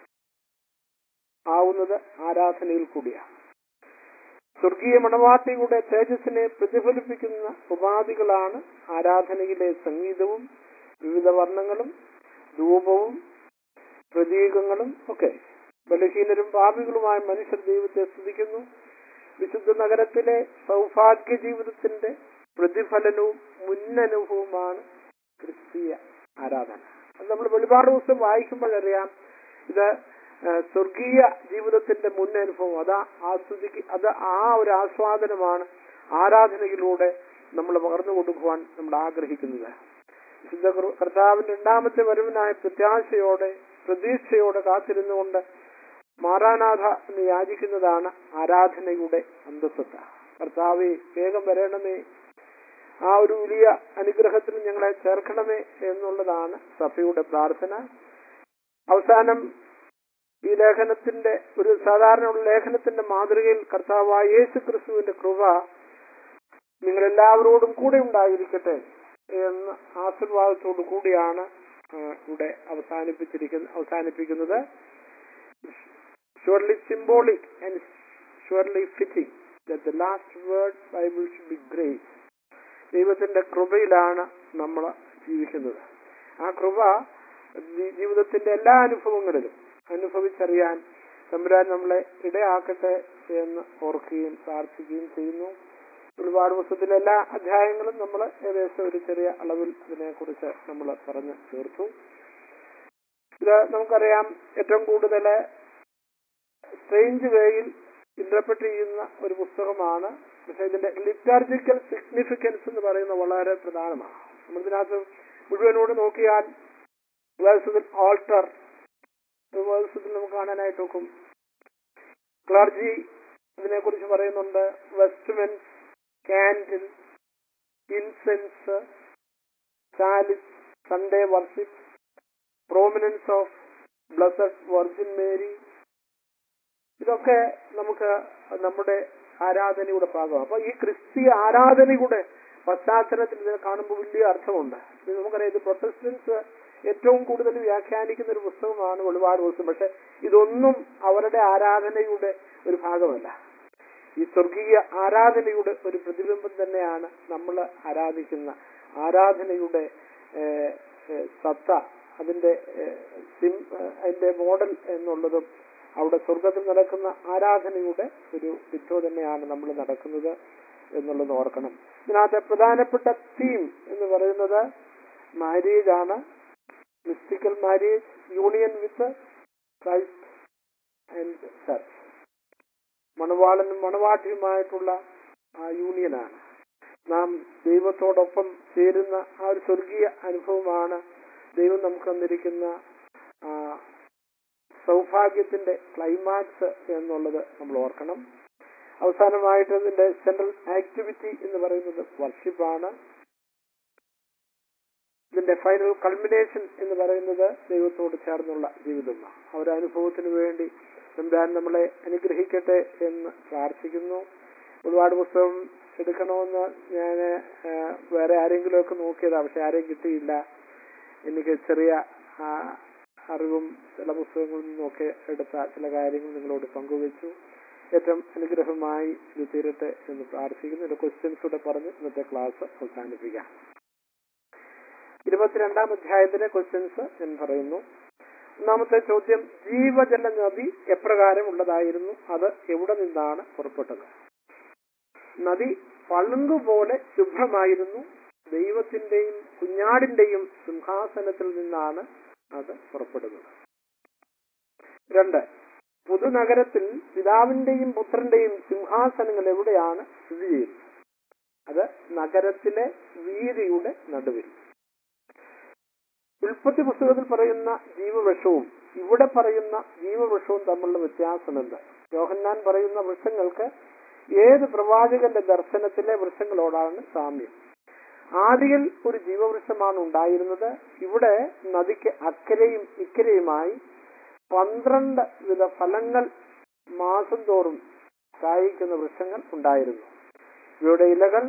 ആവുന്നത് ആരാധനയിൽ കൂടിയാണ് സ്വർഗീയ മണവാട്ടിയുടെ തേജസ്സിനെ പ്രതിഫലിപ്പിക്കുന്ന ഉപാധികളാണ് ആരാധനയിലെ സംഗീതവും വിവിധ വർണ്ണങ്ങളും ധൂപവും പ്രതീകങ്ങളും ഒക്കെ ബലഹീനരും പാപികളുമായ മനുഷ്യർ ദൈവത്തെ സ്തുതിക്കുന്നു വിശുദ്ധ നഗരത്തിലെ സൗഭാഗ്യ ജീവിതത്തിന്റെ പ്രതിഫലനവും മുന്നനുഭവമാണ് ക്രിസ്തീയ ആരാധന അത് നമ്മൾ വെളിപാട് ദിവസം വായിക്കുമ്പോഴറിയാം ഇത് സ്വർഗീയ ജീവിതത്തിന്റെ മുന്നനുഭവം അത് ആസ്വദിക്ക അത് ആ ഒരു ആസ്വാദനമാണ് ആരാധനയിലൂടെ നമ്മൾ പകർന്നു കൊടുക്കുവാൻ നമ്മൾ ആഗ്രഹിക്കുന്നത് വിശുദ്ധ കർത്താവിന്റെ രണ്ടാമത്തെ വരവിനായ പ്രത്യാശയോടെ പ്രതീക്ഷയോടെ കാത്തിരുന്നുകൊണ്ട് മാറാനാഥ എന്ന് യാചിക്കുന്നതാണ് ആരാധനയുടെ അന്തസ്സത്ത കർത്താവെ വേഗം വരണമേ ആ ഒരു വലിയ അനുഗ്രഹത്തിൽ ഞങ്ങളെ ചേർക്കണമേ എന്നുള്ളതാണ് സഭയുടെ പ്രാർത്ഥന അവസാനം ഈ ലേഖനത്തിന്റെ ഒരു സാധാരണ ലേഖനത്തിന്റെ മാതൃകയിൽ കർത്താവായ യേശു ക്രിസ്തുവിന്റെ കൃപ നിങ്ങൾ എല്ലാവരോടും കൂടെ ഉണ്ടായിരിക്കട്ടെ എന്ന ആശീർവാദത്തോടു കൂടിയാണ് ഇവിടെ അവസാനിപ്പിച്ചിരിക്കുന്ന അവസാനിപ്പിക്കുന്നത് surely symbolic and surely fitting the last word Bible should be grace ദൈവത്തിന്റെ കൃപയിലാണ് നമ്മൾ ജീവിക്കുന്നത് ആ കൃപ ജീ- ജീവിതത്തിന്റെ എല്ലാ അനുഭവങ്ങളിലും അനുഭവിച്ചറിയാൻ തമ്പുരാൻ നമ്മളെ ഇടയാക്കട്ടെ എന്ന് ഓർക്കുകയും പ്രാർത്ഥിക്കുകയും ചെയ്യുന്നു ഒരുപാട് പുസ്തകത്തിലെ എല്ലാ അധ്യായങ്ങളും നമ്മൾ ഏകദേശം ഒരു ചെറിയ അളവിൽ ഇതിനെക്കുറിച്ച് നമ്മൾ പറഞ്ഞു തീർത്തു ഇത് നമുക്കറിയാം ഏറ്റവും കൂടുതൽ സ്ട്രേഞ്ച് വേയിൽ ഇന്റർപ്രറ്റ് ചെയ്യുന്ന ഒരു പുസ്തകമാണ് പക്ഷെ ഇതിന്റെ ലിറ്റാർജിക്കൽ സിഗ്നിഫിക്കൻസ് എന്ന് പറയുന്നത് വളരെ പ്രധാനമാണ് നമ്മളിതിനകത്ത് മുഴുവനോട് നോക്കിയാൽ വേഴ്സത്തിൽ ആൾട്ടർ വേഴ്സത്തിൽ നമുക്ക് കാണാനായിട്ട് നോക്കും ക്ലർജി ഇതിനെക്കുറിച്ച് പറയുന്നുണ്ട് vestments candle incense chalice Sunday worship prominence of blessed virgin Mary ഇതൊക്കെ നമുക്ക് നമ്മുടെ ആരാധനയുടെ ഭാഗമാണ് അപ്പൊ ഈ ക്രിസ്തീയ ആരാധനയുടെ പശ്ചാത്തലത്തിൽ ഇതിനെ കാണുമ്പോൾ വലിയ അർത്ഥമുണ്ട് ഇത് നമുക്കറിയാം ഇത് പ്രൊട്ടസ്റ്റൻസ് ഏറ്റവും കൂടുതൽ വ്യാഖ്യാനിക്കുന്ന ഒരു പുസ്തകമാണ് ഒരുപാട് പുസ്തകം പക്ഷെ ഇതൊന്നും അവരുടെ ആരാധനയുടെ ഒരു ഭാഗമല്ല ഈ സ്വർഗീയ ആരാധനയുടെ ഒരു പ്രതിബിംബം തന്നെയാണ് നമ്മൾ ആരാധിക്കുന്ന ആരാധനയുടെ ഏഹ്, ഏഹ്, സത്ത അതിന്റെ ഏഹ്, സിം ഏഹ്, അതിന്റെ മോഡൽ എന്നുള്ളതും അവിടെ സ്വർഗത്തിൽ നടക്കുന്ന ആരാധനയുടെ ഒരു വിധോ തന്നെയാണ് നമ്മൾ നടക്കുന്നത് എന്നുള്ളത് ഓർക്കണം ഇതിനകത്തെ പ്രധാനപ്പെട്ട തീം എന്ന് പറയുന്നത് മാരേജ് ആണ് mystical marriage union with Christ and church മണവാളനും മണവാട്ടിയുമായിട്ടുള്ള ആ യൂണിയനാണ് നാം ദൈവത്തോടൊപ്പം ചേരുന്ന ആ ഒരു സ്വർഗീയ അനുഭവമാണ് ദൈവം നമുക്ക് തന്നിരിക്കുന്ന ആ, സൗഭാഗ്യത്തിന്റെ ക്ലൈമാക്സ് എന്നുള്ളത് നമ്മൾ ഓർക്കണം അവസാനമായിട്ട് ഇതിന്റെ സെൻട്രൽ ആക്ടിവിറ്റി എന്ന് പറയുന്നത് വർഷിപ്പാണ് ഇതിന്റെ ഫൈനൽ കൾമിനേഷൻ എന്ന് പറയുന്നത് ദൈവത്തോട് ചേർന്നുള്ള ജീവിതമാണ് ആ ഒരു അനുഭവത്തിന് വേണ്ടി തമ്പുരാൻ നമ്മളെ അനുഗ്രഹിക്കട്ടെ എന്ന് പ്രാർത്ഥിക്കുന്നു ഒരുപാട് പുസ്തകം എടുക്കണമെന്ന് ഞാൻ വേറെ ആരെങ്കിലുമൊക്കെ നോക്കിയതാണ് പക്ഷെ ആരെയും കിട്ടിയില്ല എനിക്ക് ചെറിയ ആ, അറിവും ചില പുസ്തകങ്ങളിൽ നിന്നൊക്കെ എടുത്ത ചില കാര്യങ്ങൾ നിങ്ങളോട് പങ്കുവച്ചു ഏറ്റവും അനുഗ്രഹമായി ഇത് തീരട്ടെ എന്ന് പ്രാർത്ഥിക്കുന്നു എന്റെ ക്വസ്റ്റ്യൻസ് കൂടെ പറഞ്ഞ് ഇന്നത്തെ ക്ലാസ് അവസാനിപ്പിക്കാം ഇരുപത്തിരണ്ടാം അധ്യായത്തിലെ ക്വസ്റ്റ്യൻസ് ഞാൻ പറയുന്നു ഒന്നാമത്തെ ചോദ്യം ജീവജല നദി എപ്രകാരം ഉള്ളതായിരുന്നു അത് എവിടെ നിന്നാണ് പുറപ്പെട്ടത് നദി പളുങ്കുപോലെ ശുഭ്രമായിരുന്നു ദൈവത്തിന്റെയും കുഞ്ഞാടിന്റെയും സിംഹാസനത്തിൽ നിന്നാണ് അത് പുറപ്പെടുന്നത് രണ്ട് പുതുനഗരത്തിൽ പിതാവിന്റെയും പുത്രന്റെയും സിംഹാസനങ്ങൾ എവിടെയാണ് സ്ഥിതി ചെയ്യുന്നത് അത് നഗരത്തിലെ വീതിയുടെ നടുവിൽ ഉൽപ്പത്തി പുസ്തകത്തിൽ പറയുന്ന ജീവവൃക്ഷവും ഇവിടെ പറയുന്ന ജീവവൃക്ഷവും തമ്മിലുള്ള വ്യത്യാസം എന്ത് യോഹന്നാൻ പറയുന്ന വൃക്ഷങ്ങൾക്ക് ഏത് പ്രവാചകന്റെ ദർശനത്തിലെ വൃക്ഷങ്ങളോടാണ് സാമ്യം ആദിയിൽ ഒരു ജീവവൃക്ഷമാണ് ഉണ്ടായിരുന്നത് ഇവിടെ നദിക്ക് അക്കരയും ഇക്കരയുമായി പന്ത്രണ്ട് വിധ ഫലങ്ങൾ മാസം തോറും കായ്ക്കുന്ന വൃക്ഷങ്ങൾ ഉണ്ടായിരുന്നു ഇവയുടെ ഇലകൾ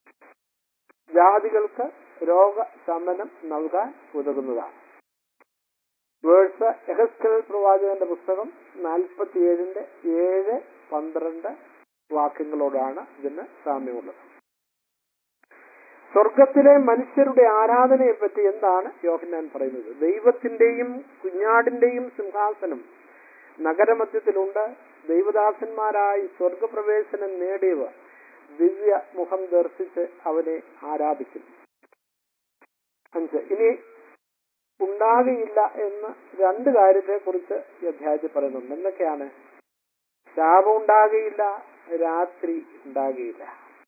ജാതികൾക്ക് രോഗശമനം നൽകാൻ ഉതകുന്നതാണ് വേഴ്സ് എഹസ്കൽ പ്രവാചകന്റെ പുസ്തകം നാൽപ്പത്തിയേഴിന്റെ ഏഴ് പന്ത്രണ്ട് വാക്യങ്ങളോടാണ് ഇതിന് സാമ്യമുള്ളത് സ്വർഗത്തിലെ മനുഷ്യരുടെ ആരാധനയെ പറ്റി എന്താണ് യോഹന്നാൻ പറയുന്നത് ദൈവത്തിന്റെയും കുഞ്ഞാടിന്റെയും സിംഹാസനം നഗരമധ്യത്തിലുണ്ട് ദൈവദാസന്മാരായി സ്വർഗപ്രവേശനം നേടിയവർ ദിവ്യ മുഖം ദർശിച്ച് അവനെ ആരാധിക്കും അഞ്ച് ഇനി ഉണ്ടാകുകയില്ല എന്ന് രണ്ട് കാര്യത്തെക്കുറിച്ച് ഈ അധ്യായത്തിൽ പറയുന്നുണ്ട് എന്തൊക്കെയാണ് ശാപം ഉണ്ടാകുകയില്ല രാത്രി ഉണ്ടാകുകയില്ല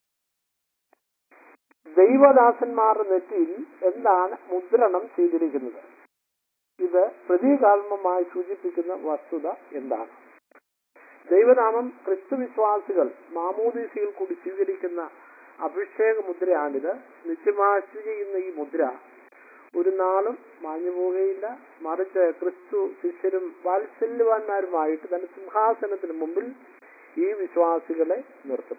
ദൈവദാസന്മാരുടെ നെറ്റിയിൽ എന്താണ് മുദ്രണം ചെയ്തിരിക്കുന്നത് ഇത് പ്രതീകാത്മമായി സൂചിപ്പിക്കുന്ന വസ്തുത എന്താണ് ദൈവനാമം ക്രിസ്തുവിശ്വാസികൾ മാമോദീസയിൽ കൂടി സ്വീകരിക്കുന്ന അഭിഷേക മുദ്രയാണിത് നിത്യമായി ചെയ്യുന്ന ഈ മുദ്ര ഒരു നാളും മാഞ്ഞു പോവുകയില്ല മറിച്ച് ക്രിസ്തു ശിഷ്യരും വാത്സല്യവാന്മാരുമായിട്ട് തന്റെ സിംഹാസനത്തിന് മുമ്പിൽ ഈ വിശ്വാസികളെ നിർത്തും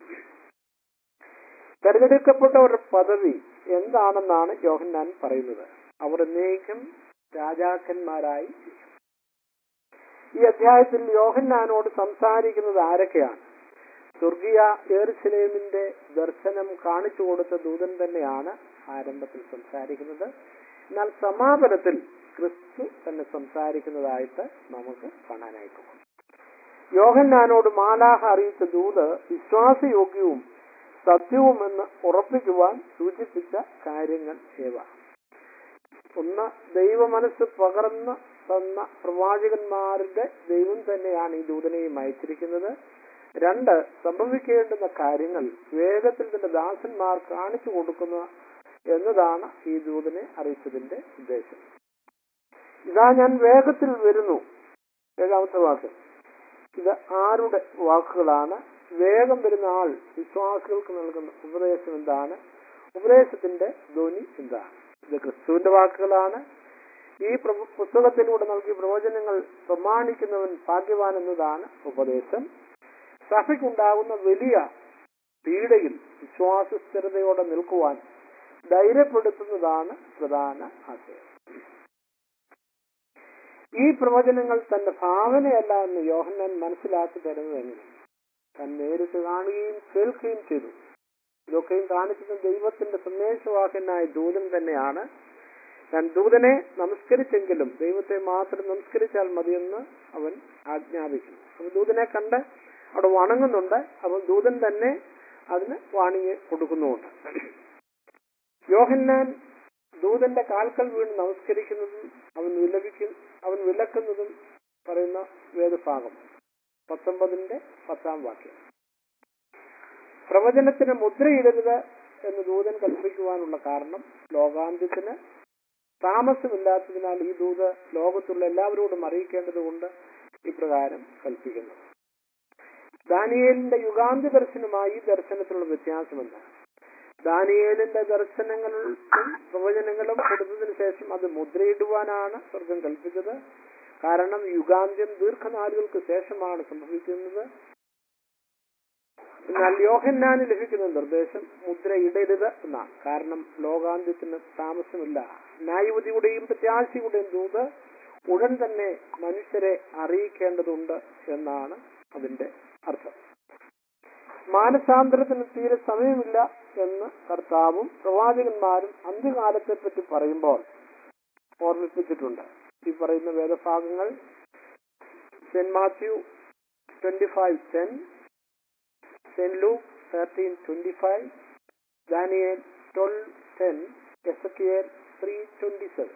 തെരഞ്ഞെടുക്കപ്പെട്ടവരുടെ പദവി എന്താണെന്നാണ് യോഹന്നാൻ പറയുന്നത് അവർ എന്നേക്കും രാജാക്കന്മാരായി ഇരിക്കും. ഈ അധ്യായത്തിൽ യോഹന്നാനോട് സംസാരിക്കുന്നത് ആരൊക്കെയാണ് സ്വർഗീയ ഏറുസലേമിന്റെ ദർശനം കാണിച്ചു കൊടുത്ത ദൂതൻ തന്നെയാണ് ആരംഭത്തിൽ സംസാരിക്കുന്നത് എന്നാൽ സമാപനത്തിൽ ക്രിസ്തു തന്നെ സംസാരിക്കുന്നതായിട്ട് നമുക്ക് കാണാനായിട്ട് പോകും യോഹന്നാനോട് മാലാഹ അറിയിച്ച ദൂത് വിശ്വാസയോഗ്യവും സത്യവുമെന്ന് ഉറപ്പിക്കുവാൻ സൂചിപ്പിച്ച കാര്യങ്ങൾ ഏവ ഒന്ന് ദൈവ മനസ്സ് പകർന്ന് തന്ന പ്രവാചകന്മാരുടെ ദൈവം തന്നെയാണ് ഈ ദൂതനെയും അയച്ചിരിക്കുന്നത് രണ്ട് സംഭവിക്കേണ്ടുന്ന കാര്യങ്ങൾ വേഗത്തിൽ തന്റെ ദാസന്മാർ കാണിച്ചു കൊടുക്കുന്ന എന്നതാണ് ഈ ദൂതനെ അറിയിച്ചതിന്റെ ഉദ്ദേശം ഇതാ ഞാൻ വേഗത്തിൽ വരുന്നു ഏഴാമത്തെ വാക്ക് ഇത് ആരുടെ വാക്കുകളാണ് വേഗം വരുന്ന ആൾ വിശ്വാസികൾക്ക് നൽകുന്ന ഉപദേശം എന്താണ് ഉപദേശത്തിന്റെ ധ്വനി എന്താണ് ഇത് ക്രിസ്തുവിന്റെ വാക്കുകളാണ് ഈ പ്രഭു- പുസ്തകത്തിലൂടെ നൽകിയ പ്രവചനങ്ങൾ പ്രമാണിക്കുന്നവൻ ഭാഗ്യവാൻ എന്നതാണ് ഉപദേശം സഭയ്ക്കുണ്ടാകുന്ന വലിയ പീഡയിൽ വിശ്വാസ സ്ഥിരതയോടെ നിൽക്കുവാൻ ധൈര്യപ്പെടുത്തുന്നതാണ് പ്രധാന ആശയം ഈ പ്രവചനങ്ങൾ തന്റെ ഭാവനയല്ല എന്ന് യോഹന്നാൻ മനസ്സിലാക്കി തരുന്നത് എങ്ങനെ താൻ നേരിട്ട് കാണുകയും കേൾക്കുകയും ചെയ്തു ഇതൊക്കെയും കാണിച്ചത് ദൈവത്തിന്റെ സന്ദേശവാഹനായ ദൂതൻ തന്നെയാണ് താൻ ദൂതനെ നമസ്കരിച്ചെങ്കിലും ദൈവത്തെ മാത്രം നമസ്കരിച്ചാൽ മതിയെന്ന് അവൻ ആജ്ഞാപിക്കുന്നു അവൻ ദൂതനെ കണ്ട് അവിടെ വണങ്ങുന്നുണ്ട് അവൻ ദൂതൻ തന്നെ അതിന് വാണിയെ കൊടുക്കുന്നുമുണ്ട് യോഹന്നാൻ ദൂതന്റെ കാൽക്കൽ വീണ് നമസ്കരിക്കുന്നതും അവൻ വിലപിക്കും അവൻ വിലക്കുന്നതും പറയുന്ന വേദഭാഗം പത്തൊമ്പതിന്റെ പത്താം വാക്യം പ്രവചനത്തിന് മുദ്രയിടരുത് എന്ന് ദൂതൻ കൽപ്പിക്കുവാനുള്ള കാരണം ലോകാന്ത്യത്തിന് താമസമില്ലാത്തതിനാൽ ഈ ദൂത് ലോകത്തുള്ള എല്ലാവരോടും അറിയിക്കേണ്ടതുകൊണ്ട് ഇപ്രകാരം കൽപ്പിക്കുന്നു ദാനിയേലിന്റെ യുഗാന്ത്യ ദർശനമായി ഈ ദർശനത്തിലുള്ള വ്യത്യാസമെന്ത് ദാനിയേലിന്റെ ദർശനങ്ങളും പ്രവചനങ്ങളും കൊടുത്തതിനു ശേഷം അത് മുദ്രയിടുവാനാണ് സ്വർഗം കൽപ്പിച്ചത് കാരണം യുഗാന്ത്യം ദീർഘനാളുകൾക്ക് ശേഷമാണ് സംഭവിക്കുന്നത് എന്നാൽ യോഹന്നാന് ലഭിക്കുന്ന നിർദ്ദേശം മുദ്രയിടരുത് എന്നാണ് കാരണം ലോകാന്ത്യത്തിന് താമസമില്ല ന്യായവതിയുടെയും പ്രത്യാശയുടെയും ദൂത് ഉടൻ തന്നെ മനുഷ്യരെ അറിയിക്കേണ്ടതുണ്ട് എന്നാണ് അതിന്റെ അർത്ഥം മാനസാന്തരത്തിന് തീരെ സമയമില്ല എന്ന് കർത്താവും പ്രവാചകന്മാരും അന്ത്യകാലത്തെ പറ്റി പറയുമ്പോൾ ഓർമ്മിപ്പിച്ചിട്ടുണ്ട് ഈ പറയുന്ന വേദഭാഗങ്ങൾ Saint Matthew twenty five ten Saint Luke thirteen twenty five Daniel twelve ten Ezekiel three twenty seven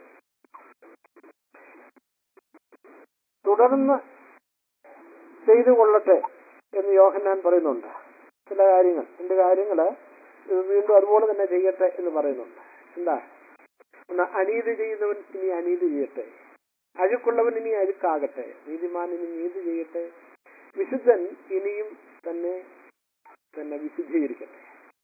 തുടർന്ന് ചെയ്തു കൊള്ളട്ടെ എന്ന് യോഹന്നാൻ പറയുന്നുണ്ട് ചില കാര്യങ്ങൾ എന്റെ കാര്യങ്ങള് ഇത് വീണ്ടും അതുപോലെ തന്നെ ചെയ്യട്ടെ എന്ന് പറയുന്നുണ്ട് എന്താ ഒന്ന് അനീതി ചെയ്യുന്നവൻ ഇനി അനീതി ചെയ്യട്ടെ അഴുക്കുള്ളവൻ ഇനി അഴുക്കാകട്ടെ നീതിമാൻ ഇനി നീതി ചെയ്യട്ടെ വിശുദ്ധൻ ഇനിയും തന്നെ തന്നെ വിശുദ്ധീകരിക്കട്ടെ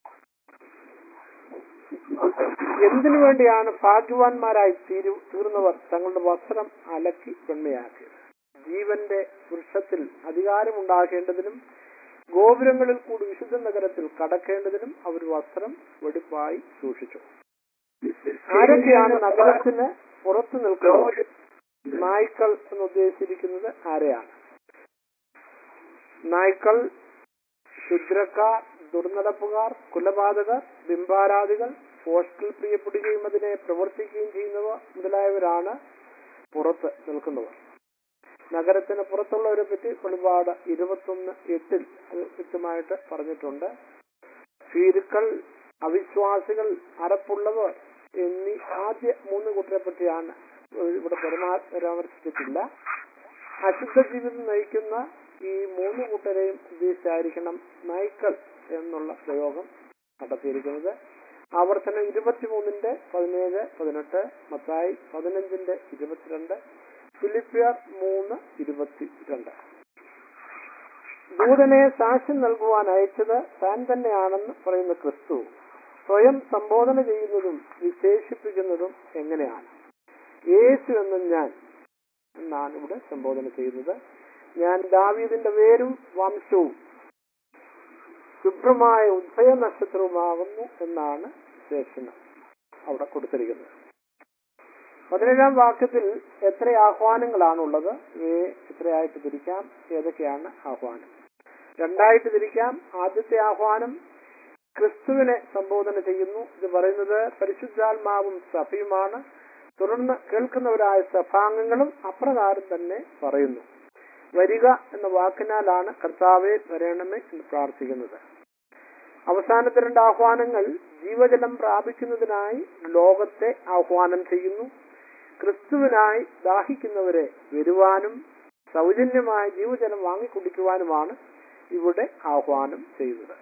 എന്തിനു വേണ്ടിയാണ് ഭാഗ്യവാന്മാരായി തീരു തീർന്നവർ തങ്ങളുടെ വസ്ത്രം അലക്കി വെണ്മയാക്കിയത് ജീവന്റെ വൃക്ഷത്തിൽ അധികാരമുണ്ടാകേണ്ടതിനും ഗോപുരങ്ങളിൽ കൂടി വിശുദ്ധ നഗരത്തിൽ കടക്കേണ്ടതിനും അവർ വസ്ത്രം വെടിപ്പായി സൂക്ഷിച്ചു ആരൊക്കെയാണ് നഗരത്തിന് പുറത്തു നിൽക്കുന്നത് നായ്ക്കൾ എന്ന് ഉദ്ദേശിച്ചിരിക്കുന്നത് ആരെയാണ് നായ്ക്കൾ ക്ഷുദ്രക്കാർ ദുർനടപ്പുകാർ കുലപാതകർ ബിംബാരാധികൾ പോസ്റ്റിൽ പ്രിയപ്പെടുകയും അതിനെ പ്രവർത്തിക്കുകയും ചെയ്യുന്നവ മുതലായവരാണ് പുറത്ത് നിൽക്കുന്നവർ നഗരത്തിന് പുറത്തുള്ളവരെ പറ്റി ഒരുപാട് ഇരുപത്തൊന്ന് എട്ടിൽ അത് വ്യക്തമായിട്ട് പറഞ്ഞിട്ടുണ്ട് ഭീരുക്കൾ അവിശ്വാസികൾ അറപ്പുള്ളവർ എന്നീ ആദ്യ മൂന്ന് കൂട്ടരെ പറ്റിയാണ് ഇവിടെ പരമാ- പരാമർശിച്ചിട്ടില്ല അശുദ്ധ ജീവിതം നയിക്കുന്ന ഈ മൂന്ന് കൂട്ടരെയും ഉദ്ദേശിച്ചായിരിക്കണം നായ്ക്കൾ എന്നുള്ള പ്രയോഗം നടത്തിയിരിക്കുന്നത് ആവർത്തനം ഇരുപത്തിമൂന്നിന്റെ പതിനേഴ് പതിനെട്ട് മത്തായി പതിനഞ്ചിന്റെ ഇരുപത്തിരണ്ട് ഫിലിപ്പിയർ മൂന്ന് ഇരുപത്തിരണ്ട് ദൂതനെ സാക്ഷ്യം നൽകുവാൻ അയച്ചത് താൻ തന്നെയാണെന്ന് പറയുന്ന ക്രിസ്തു സ്വയം സംബോധന ചെയ്യുന്നതും വിശേഷിപ്പിക്കുന്നതും എങ്ങനെയാണ് യേശു എന്നും ഞാൻ എന്നാണ് ഇവിടെ സംബോധന ചെയ്യുന്നത് ഞാൻ ദാവീദിന്റെ വേരും വംശവും ശുഭ്രമായ ഉദ്ഭയ നക്ഷത്രവുമാകുന്നു എന്നാണ് വിശേഷണം അവിടെ കൊടുത്തിരിക്കുന്നത് പതിനേഴാം വാക്യത്തിൽ എത്ര ആഹ്വാനങ്ങളാണുള്ളത് ഇവയെ എത്രയായിട്ട് തിരിക്കാം ഏതൊക്കെയാണ് ആഹ്വാനം രണ്ടായിട്ട് തിരിക്കാം ആദ്യത്തെ ആഹ്വാനം ക്രിസ്തുവിനെ സംബോധന ചെയ്യുന്നു ഇത് പറയുന്നത് പരിശുദ്ധാത്മാവും സഭയുമാണ് തുടർന്ന് കേൾക്കുന്നവരായ സഭാംഗങ്ങളും അപ്രകാരം തന്നെ പറയുന്നു വരിക എന്ന വാക്കിനാലാണ് കർത്താവെ വരണമേ എന്ന് പ്രാർത്ഥിക്കുന്നത് അവസാനത്തെ രണ്ട് ആഹ്വാനങ്ങൾ ജീവജലം പ്രാപിക്കുന്നതിനായി ലോകത്തെ ആഹ്വാനം ചെയ്യുന്നു ക്രിസ്തുവിനായി ദാഹിക്കുന്നവരെ വരുവാനും സൗജന്യമായ ജീവജലം വാങ്ങിക്കുടിക്കുവാനുമാണ് ഇവിടെ ആഹ്വാനം ചെയ്യുന്നത്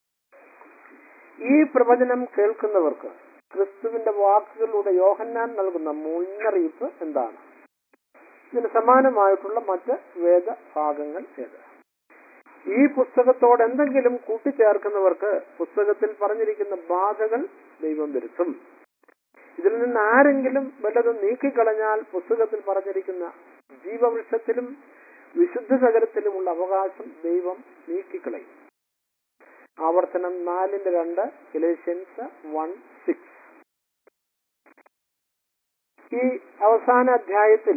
ഈ പ്രവചനം കേൾക്കുന്നവർക്ക് ക്രിസ്തുവിന്റെ വാക്കുകളിലൂടെ യോഹന്നാൻ നൽകുന്ന മുന്നറിയിപ്പ് എന്താണ് ഇതിന് സമാനമായിട്ടുള്ള മറ്റ് വേദഭാഗങ്ങൾ ഏത് ഈ പുസ്തകത്തോട് എന്തെങ്കിലും കൂട്ടിച്ചേർക്കുന്നവർക്ക് പുസ്തകത്തിൽ പറഞ്ഞിരിക്കുന്ന ബാധകൾ ദൈവം വരുത്തും ഇതിൽ നിന്ന് ആരെങ്കിലും വല്ലതും നീക്കിക്കളഞ്ഞാൽ പുസ്തകത്തിൽ പറഞ്ഞിരിക്കുന്ന ജീവവൃക്ഷത്തിലും വിശുദ്ധ സകലത്തിലുമുള്ള അവകാശം ദൈവം നീക്കിക്കളയും ആവർത്തനം നാലിന്റെ രണ്ട് ഗലേഷ്യൻസ് വൺ സിക്സ് ഈ അവസാന അധ്യായത്തിൽ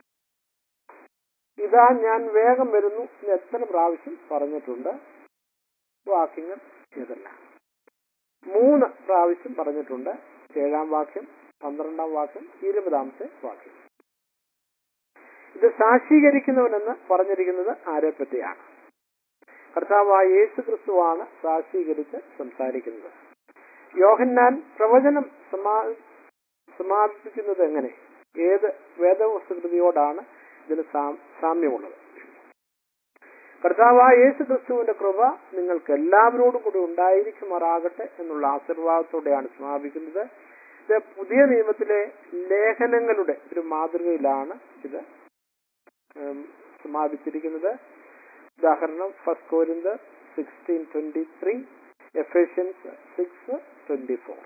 ഇതാ ഞാൻ വേഗം വരുന്നു എന്ന് എത്ര പ്രാവശ്യം പറഞ്ഞിട്ടുണ്ട് വാക്യങ്ങൾ ഏതല്ല മൂന്ന് പ്രാവശ്യം പറഞ്ഞിട്ടുണ്ട് ഏഴാം വാക്യം പന്ത്രണ്ടാം വാക്യം ഇരുപതാമത്തെ വാക്യം ഇത് സാക്ഷീകരിക്കുന്നവനെന്ന് പറഞ്ഞിരിക്കുന്നത് ആരെ പറ്റിയാണ് കർത്താവായ യേശു ക്രിസ്തുവാണ് സാക്ഷീകരിച്ച് സംസാരിക്കുന്നത് യോഹന്നാൻ പ്രവചനം സമാ സമാപിപ്പിക്കുന്നത് എങ്ങനെ ഏത് വേദവസ്തുകൃതിയോടാണ് ഇതിന് സാം- സാമ്യമുള്ളത് കർത്താവായ യേശു ക്രിസ്തുവിന്റെ കൃപ നിങ്ങൾക്ക് എല്ലാവരോടും കൂടി ഉണ്ടായിരിക്കുമാറാകട്ടെ എന്നുള്ള ആശീർവാദത്തോടെയാണ് സമാപിക്കുന്നത് ഇത് പുതിയ നിയമത്തിലെ ലേഖനങ്ങളുടെ ഒരു മാതൃകയിലാണ് ഇത് ഉം, സമാപിച്ചിരിക്കുന്നത് ഉദാഹരണം first Corinth sixteen twenty three Ephesians six twenty four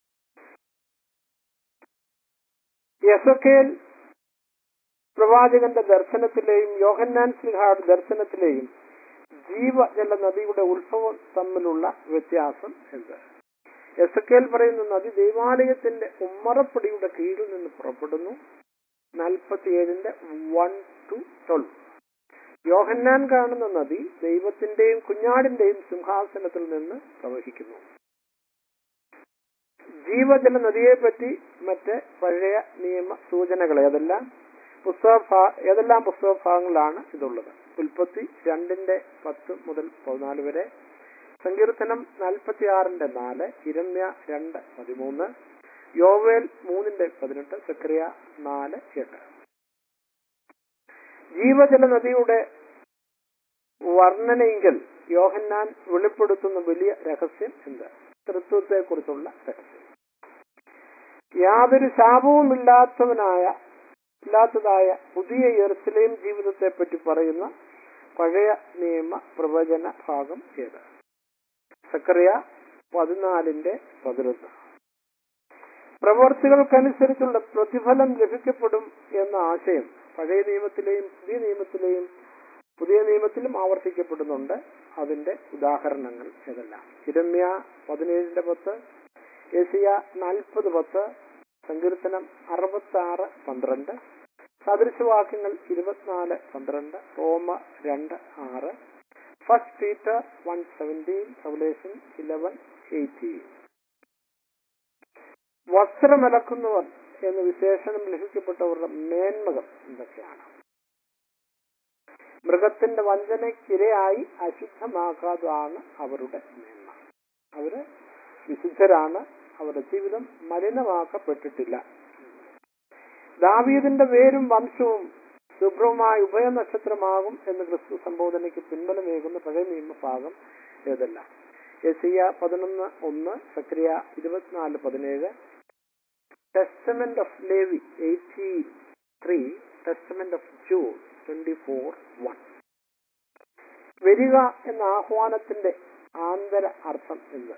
യസക്കേൽ പ്രവാചകന്റെ ദർശനത്തിലെയും യോഹന്നാൻ സ്ലിഹായുടെ ദർശനത്തിലെയും ജീവജല നദിയുടെ ഉത്ഭവം തമ്മിലുള്ള വ്യത്യാസം എന്ത് എസക്കേൽ പറയുന്ന നദി ദൈവാലയത്തിന്റെ ഉമ്മറപ്പടിയുടെ കീഴിൽ നിന്ന് പുറപ്പെടുന്നു നാൽപ്പത്തിയേഴിന്റെ വൺ ടു ട്വൽവ് യോഹന്നാൻ കാണുന്ന നദി ദൈവത്തിന്റെയും കുഞ്ഞാടിന്റെയും സിംഹാസനത്തിൽ നിന്ന് പ്രവഹിക്കുന്നു ജീവജല നദിയെപ്പറ്റി മറ്റ് പഴയ നിയമ സൂചനകൾ ഏതെല്ലാം പുസ്തക ഭാ- ഏതെല്ലാം പുസ്തക ഭാഗങ്ങളിലാണ് ഇതുള്ളത് ഉൽപ്പത്തി രണ്ടിന്റെ പത്ത് മുതൽ പതിനാല് വരെ സങ്കീർത്തനം നാൽപ്പത്തി ആറിന്റെ നാല് ഇരമ്യ രണ്ട് പതിമൂന്ന് യോവേൽ മൂന്നിന്റെ പതിനെട്ട് സക്രിയ നാല് എട്ട് ജീവജല നദിയുടെ വർണ്ണനയെങ്കിൽ യോഹന്നാൻ വെളിപ്പെടുത്തുന്ന വലിയ രഹസ്യം എന്ത് തൃത്വത്തെ കുറിച്ചുള്ള രഹസ്യം യാതൊരു ശാപവും ഇല്ലാത്തവനായ ഇല്ലാത്തതായ പുതിയ യെറുസലേം ജീവിതത്തെ പറ്റി പറയുന്ന പഴയ നിയമ പ്രവചന ഭാഗം ഏത് സക്കറിയ പതിനാലിന്റെ പതിനൊന്ന് പ്രവർത്തികൾക്കനുസരിച്ചുള്ള പ്രതിഫലം ലഭിക്കപ്പെടും എന്ന ആശയം പഴയ നിയമത്തിലെയും പുതിയ നിയമത്തിലെയും പുതിയ നിയമത്തിലും ആവർത്തിക്കപ്പെടുന്നുണ്ട് അതിന്റെ ഉദാഹരണങ്ങൾ ഏതെല്ലാം ഇരമ്യ പതിനേഴിന്റെ പത്ത് ഏഷ്യ നാൽപ്പത് പത്ത് സങ്കീർത്തനം അറുപത്തി ആറ് പന്ത്രണ്ട് സദൃശവാക്യങ്ങൾ ഇരുപത്തിനാല് പന്ത്രണ്ട് റോമ രണ്ട് ആറ് first Peter one seventeen Revelation eleven eighteen വസ്ത്രമലക്കുന്നവർ എന്ന് വിശേഷണം ലഭിക്കപ്പെട്ടവരുടെ മേന്മകൾ എന്തൊക്കെയാണ് മൃഗത്തിന്റെ വഞ്ചനയ്ക്കിരയായി അശുദ്ധമാക്കാതാണ് അവരുടെ മേന്മ അവര് വിശുദ്ധരാണ് അവരുടെ ജീവിതം മലിനമാക്കപ്പെട്ടിട്ടില്ല ദാവീദിന്റെ പേരും വംശവും ശുഭ്രവുമായ ഉഭയനക്ഷത്രമാകും എന്ന് ക്രിസ്തു സംബോധനയ്ക്ക് പിൻബലമേകുന്ന പഴയ നിയമഭാഗം ഏതെല്ലാം യസിയ പതിനൊന്ന് ഒന്ന് സക്രിയ ഇരുപത്തിനാല് പതിനേഴ് testament of Levi eighty three testament of June twenty four one വരിക എന്ന ആഹ്വാനത്തിന്റെ ആന്തര അർത്ഥം എന്ത്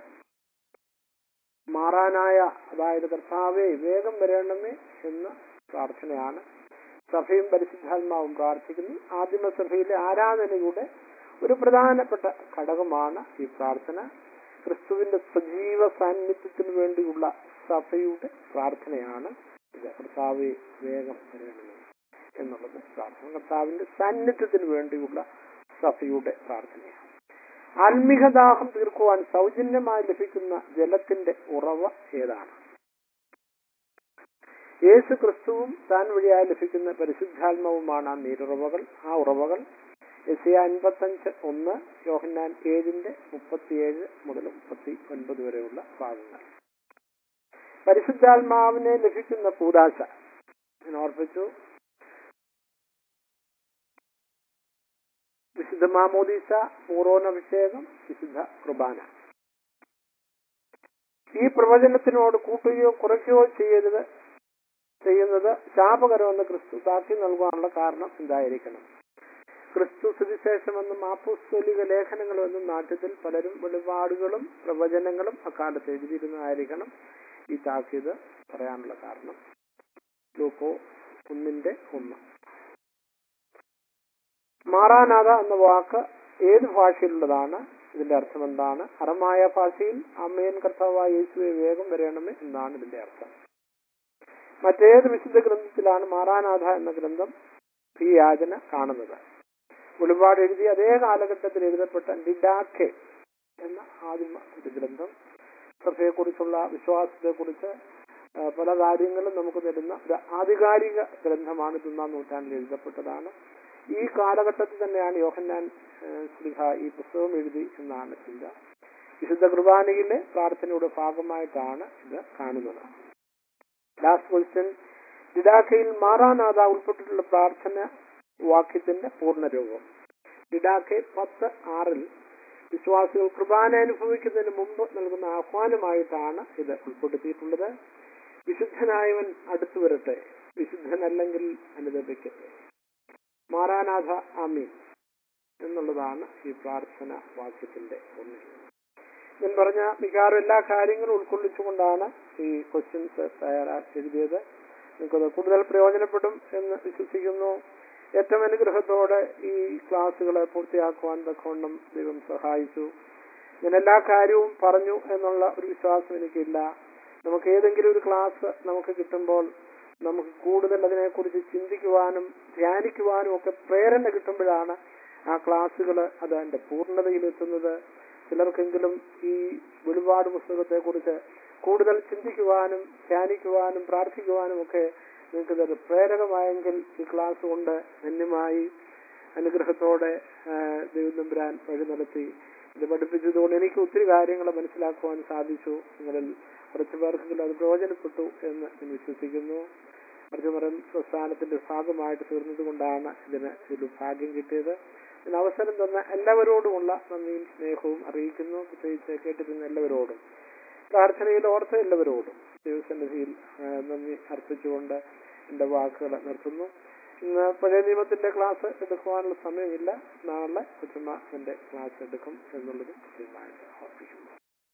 മാറാനായ അതായത് കർത്താവെ വേഗം വരണമേ എന്ന പ്രാർത്ഥനയാണ് സഭയും പരിശുദ്ധാത്മാവും പ്രാർത്ഥിക്കുന്നു ആദിമസഭയിലെ ആരാധനയുടെ ഒരു പ്രധാനപ്പെട്ട ഘടകമാണ് ഈ പ്രാർത്ഥന ക്രിസ്തുവിന്റെ സജീവ സാന്നിധ്യത്തിന് വേണ്ടിയുള്ള സഭയുടെ പ്രാർത്ഥനയാണ് ഇത് കർത്താവെ വേഗം വരണമേ എന്നുള്ളത് പ്രാർത്ഥന കർത്താവിന്റെ സാന്നിധ്യത്തിന് വേണ്ടിയുള്ള സഭയുടെ പ്രാർത്ഥനയാണ് ആത്മീകദാഹം തീർക്കുവാൻ സൗജന്യമായി ലഭിക്കുന്ന ജലത്തിന്റെ ഉറവ ഏതാണ് യേശു ക്രിസ്തുവും താൻ വഴിയായി ലഭിക്കുന്ന പരിശുദ്ധാത്മാവുമാണ് ആ നീരുറവകൾ ആ ഉറവകൾ എസ് അൻപത്തഞ്ച് ഒന്ന് യോഹന്നാൻ ഏഴിന്റെ മുപ്പത്തിയേഴ് മുതൽ മുപ്പത്തി ഒൻപത് വരെയുള്ള ഭാഗങ്ങൾ പരിശുദ്ധാത്മാവിനെ ലഭിക്കുന്ന കൂതാശ ഞാൻ ഓർപ്പിച്ചു വിശുദ്ധ മാമോദീസ പൂർവോനഭിഷേകം വിശുദ്ധ കുർബാന ഈ പ്രവചനത്തിനോട് കൂട്ടുകയോ കുറയ്ക്കുകയോ ചെയ്യരുത് ചെയ്യുന്നത് ശാപകരമെന്ന് ക്രിസ്തു സാക്ഷി നൽകുവാനുള്ള കാരണം എന്തായിരിക്കണം ക്രിസ്തു സുവിശേഷമെന്നും ആപ്പുസ്തോലിക ലേഖനങ്ങളുമെന്നും നാട്യത്തിൽ പലരും വെളിപാടുകളും പ്രവചനങ്ങളും അക്കാലത്ത് എഴുതിയിരുന്നതായിരിക്കണം ഈ താക്കീത് പറയാനുള്ള കാരണം ലൂക്കോ ഒന്നിന്റെ ഒന്ന് മാറാനാഥ എന്ന വാക്ക് ഏത് ഭാഷയിലുള്ളതാണ് ഇതിന്റെ അർത്ഥം എന്താണ് അറമായ ഭാഷയിൽ അമ്മയൻ കർത്താവായ യേശുവെ വേഗം വരയണമേ എന്നാണ് ഇതിന്റെ അർത്ഥം മറ്റേത് വിശുദ്ധ ഗ്രന്ഥത്തിലാണ് മാറാനാഥ എന്ന ഗ്രന്ഥം ഈ യാചന കാണുന്നത് വെളിപാട് എഴുതി അതേ കാലഘട്ടത്തിൽ എഴുതപ്പെട്ട ഡിഡാക്കെ എന്ന ആദിമ ഒരു ഗ്രന്ഥം സഭയെക്കുറിച്ചുള്ള വിശ്വാസത്തെക്കുറിച്ച് ആ, പല കാര്യങ്ങളും നമുക്ക് തരുന്ന ഒരു ആധികാരിക ഗ്രന്ഥമാണ് ഇതൊന്നാം നൂറ്റാണ്ടിൽ എഴുതപ്പെട്ടതാണ് ഈ കാലഘട്ടത്തിൽ തന്നെയാണ് യോഹന്നാൻ ആ, ശ്രീഹ ഈ പുസ്തകം എഴുതി എന്നാണ് ചിന്ത വിശുദ്ധ കുർബാനയിലെ പ്രാർത്ഥനയുടെ ഭാഗമായിട്ടാണ് ഇത് കാണുന്നത് ലാസ്റ്റ് ക്വസ്റ്റ്യൻ ഡിഡാക്കയിൽ മാറാനാഥ ഉൾപ്പെട്ടിട്ടുള്ള പ്രാർത്ഥന വാക്യത്തിന്റെ പൂർണ്ണരൂപം ഡിഡാക്കെ പത്ത് ആറിൽ വിശ്വാസികൾ കുർബാന അനുഭവിക്കുന്നതിന് മുമ്പ് നൽകുന്ന ആഹ്വാനമായിട്ടാണ് ഇത് ഉൾപ്പെടുത്തിയിട്ടുള്ളത് വിശുദ്ധനായവൻ അടുത്തു വരട്ടെ വിശുദ്ധനല്ലെങ്കിൽ അനുദപിക്കട്ടെ മാറാനാഥ ആമീൻ എന്നുള്ളതാണ് ഈ പ്രാർത്ഥന വാക്യത്തിന്റെ ഒന്നിൽ ഞാൻ പറഞ്ഞ മിക്കവാറും എല്ലാ കാര്യങ്ങളും ഉൾക്കൊള്ളിച്ചുകൊണ്ടാണ് ഈ ക്വസ്റ്റ്യൻസ് തയ്യാറാക്കി എഴുതിയത് നിങ്ങൾക്കത് കൂടുതൽ പ്രയോജനപ്പെടും എന്ന് വിശ്വസിക്കുന്നു ഏറ്റവും അനുഗ്രഹത്തോടെ ഈ ക്ലാസ്സുകളെ പൂർത്തിയാക്കുവാൻ തക്കവണ്ണം ദൈവം സഹായിച്ചു ഞാൻ എല്ലാ കാര്യവും പറഞ്ഞു എന്നുള്ള ഒരു വിശ്വാസം എനിക്കില്ല നമുക്ക് ഏതെങ്കിലും ഒരു ക്ലാസ് നമുക്ക് കിട്ടുമ്പോൾ നമുക്ക് കൂടുതൽ അതിനെക്കുറിച്ച് ചിന്തിക്കുവാനും ധ്യാനിക്കുവാനും ഒക്കെ പ്രേരണ കിട്ടുമ്പോഴാണ് ആ ക്ലാസ്സുകൾ അത് അതിന്റെ പൂർണ്ണതയിലെത്തുന്നത് ചിലർക്കെങ്കിലും ഈ വെളിപാട് പുസ്തകത്തെക്കുറിച്ച് കൂടുതൽ ചിന്തിക്കുവാനും ധ്യാനിക്കുവാനും പ്രാർത്ഥിക്കുവാനും ഒക്കെ നിങ്ങൾക്ക് ഇതൊരു പ്രേരകമായെങ്കിൽ ഈ ക്ലാസ് കൊണ്ട് ധന്യമായി അനുഗ്രഹത്തോടെ ആ, ദൈവം തമ്പുരാൻ വഴി നടത്തി ഇത് പഠിപ്പിച്ചതുകൊണ്ട് എനിക്ക് ഒത്തിരി കാര്യങ്ങൾ മനസ്സിലാക്കുവാൻ സാധിച്ചു നിങ്ങളിൽ കുറച്ചു പേർക്ക് അത് പ്രയോജനപ്പെട്ടു എന്ന് ഞാൻ വിശ്വസിക്കുന്നു അർജുമറൻ പ്രസ്ഥാനത്തിന്റെ ഭാഗമായിട്ട് തീർന്നത് കൊണ്ടാണ് ഇതിന് ഒരു ഭാഗ്യം കിട്ടിയത് ഇതിന് അവസരം തന്ന എല്ലാവരോടുമുള്ള നന്ദിയും സ്നേഹവും അറിയിക്കുന്നു പ്രത്യേകിച്ച് കേട്ടിരുന്ന എല്ലാവരോടും പ്രാർത്ഥനയിൽ ഓർത്ത എല്ലാവരോടും ദൈവസന്നിധിയിൽ ആ, നന്ദി അർപ്പിച്ചുകൊണ്ട് എന്റെ വാക്കുകൾ നിർത്തുന്നു ഇന്ന് പഴയ നിയമത്തിന്റെ ക്ലാസ് എടുക്കുവാനുള്ള സമയമില്ല നാളെ കൊച്ചുമ്മ എന്റെ ക്ലാസ് എടുക്കും എന്നുള്ളതും കൃത്യമായിട്ട് ഓർപ്പിക്കുന്നു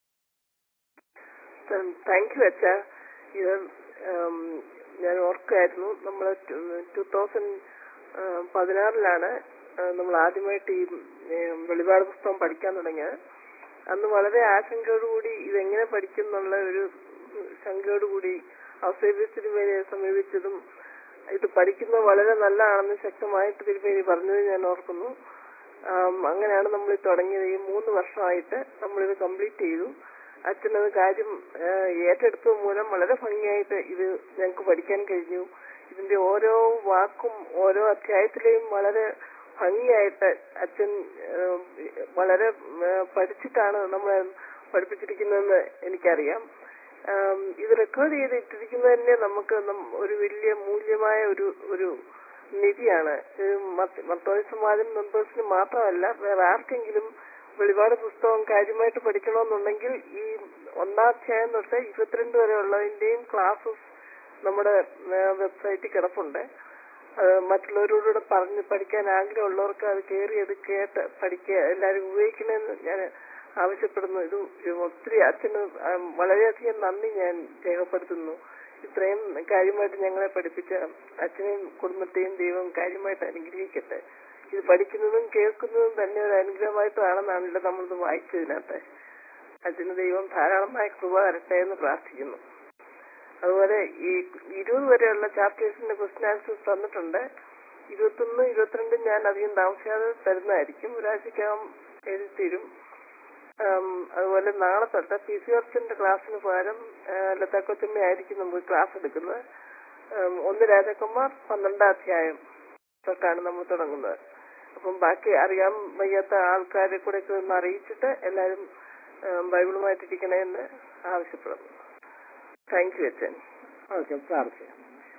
താങ്ക് യു അച്ഛ ഇത് ഉം, ഞാൻ ഓർക്കായിരുന്നു നമ്മൾ ടൂ തൗസൻഡ് പതിനാറിലാണ് നമ്മൾ ആദ്യമായിട്ട് ഈ ഉം, വെളിപാട് പുസ്തകം പഠിക്കാൻ തുടങ്ങിയത് അന്ന് വളരെ ആശങ്കയോടുകൂടി ഇതെങ്ങനെ പഠിക്കും എന്നുള്ള ഒരു ശങ്കയോടുകൂടി ഔസേബി തിരുമേനിയെ സമീപിച്ചതും ഇത് പഠിക്കുന്നത് വളരെ നല്ലതാണെന്ന് ശക്തമായിട്ട് തിരുമേനി പറഞ്ഞത് ഞാൻ ഓർക്കുന്നു ആം, അങ്ങനെയാണ് നമ്മൾ ഇത് തുടങ്ങിയത് ഈ മൂന്ന് വർഷമായിട്ട് നമ്മളിത് കംപ്ലീറ്റ് ചെയ്തു അച്ഛനത് കാര്യം ആ, ഏറ്റെടുത്തത് മൂലം വളരെ ഭംഗിയായിട്ട് ഇത് ഞങ്ങൾക്ക് പഠിക്കാൻ കഴിഞ്ഞു ഇതിന്റെ ഓരോ വാക്കും ഓരോ അധ്യായത്തിലെയും വളരെ ഭംഗിയായിട്ട് അച്ഛൻ ആ, വളരെ ആ, പഠിച്ചിട്ടാണ് നമ്മളെ പഠിപ്പിച്ചിരിക്കുന്നതെന്ന് എനിക്കറിയാം ആം, ഇത് റെക്കോർഡ് ചെയ്തിട്ടിരിക്കുന്നത് തന്നെ നമുക്ക് നം- ഒരു വലിയ മൂല്യമായ ഒരു ഒരു നിധിയാണ് ഇത് മത്ത- മത്തോയി സമാജം മെമ്പേഴ്സിന് മാത്രമല്ല വേറെ ആർക്കെങ്കിലും വെളിപാട് പുസ്തകം കാര്യമായിട്ട് പഠിക്കണമെന്നുണ്ടെങ്കിൽ ഈ ഒന്നാം അധ്യായം തൊട്ട് ഇരുപത്തിരണ്ട് വരെ ഉള്ളതിന്റെയും ക്ലാസ്സസ് നമ്മുടെ വെബ്സൈറ്റിൽ കിടപ്പുണ്ട് അത് മറ്റുള്ളവരോടുകൂടെ പറഞ്ഞ് പഠിക്കാൻ ആഗ്രഹമുള്ളവർക്ക് അത് കയറി അത് കേട്ട് പഠിക്കുക എല്ലാവരും ഉപയോഗിക്കണമെന്ന് ഞാൻ ആവശ്യപ്പെടുന്നു ഇത് ഒത്തിരി അച്ഛന് ആ, വളരെയധികം നന്ദി ഞാൻ രേഖപ്പെടുത്തുന്നു ഇത്രയും കാര്യമായിട്ട് ഞങ്ങളെ പഠിപ്പിച്ച അച്ഛനെയും കുടുംബത്തെയും ദൈവം കാര്യമായിട്ട് അനുഗ്രഹിക്കട്ടെ ഇത് പഠിക്കുന്നതും കേൾക്കുന്നതും തന്നെ ഒരു അനുഗ്രഹമായിട്ടാണെന്നാണല്ലോ നമ്മളിത് വായിച്ചതിനകത്ത് അച്ഛന് ദൈവം ധാരാളമായ കൃപ തരട്ടെ എന്ന് പ്രാർത്ഥിക്കുന്നു അതുപോലെ ഈ ഇരുപത് വരെയുള്ള ചാപ്റ്റേഴ്സിന്റെ ക്വസ്റ്റ്യൻ ആൻസേഴ്സ് തന്നിട്ടുണ്ട് ഇരുപത്തൊന്ന് ഇരുപത്തിരണ്ടും ഞാൻ അധികം താമസിയാതെ തരുന്നതായിരിക്കും ഒരാഴ്ചക്കകം എഴുതി തീരും ആം, അതുപോലെ നാളെ തൊട്ട് പി സി ഓർച്ചന്റെ ക്ലാസ്സിന് പകരം ലതാ കൊച്ചമ്മ ആയിരിക്കും നമുക്ക് ക്ലാസ് എടുക്കുന്നത് ഉം, ഒന്ന് രാജകുമാർ പന്ത്രണ്ടാം അധ്യായം തൊട്ടാണ് നമ്മൾ തുടങ്ങുന്നത് അപ്പം ബാക്കി അറിയാൻ വയ്യാത്ത ആൾക്കാരെ കൂടെ ഒക്കെ ഒന്ന് അറിയിച്ചിട്ട് എല്ലാവരും ഉം, ബൈബിളുമായിട്ടിരിക്കണമെന്ന് ആവശ്യപ്പെടുന്നു താങ്ക് യു അച്ഛൻ ഓക്കെ പ്രാർത്ഥിക്കാം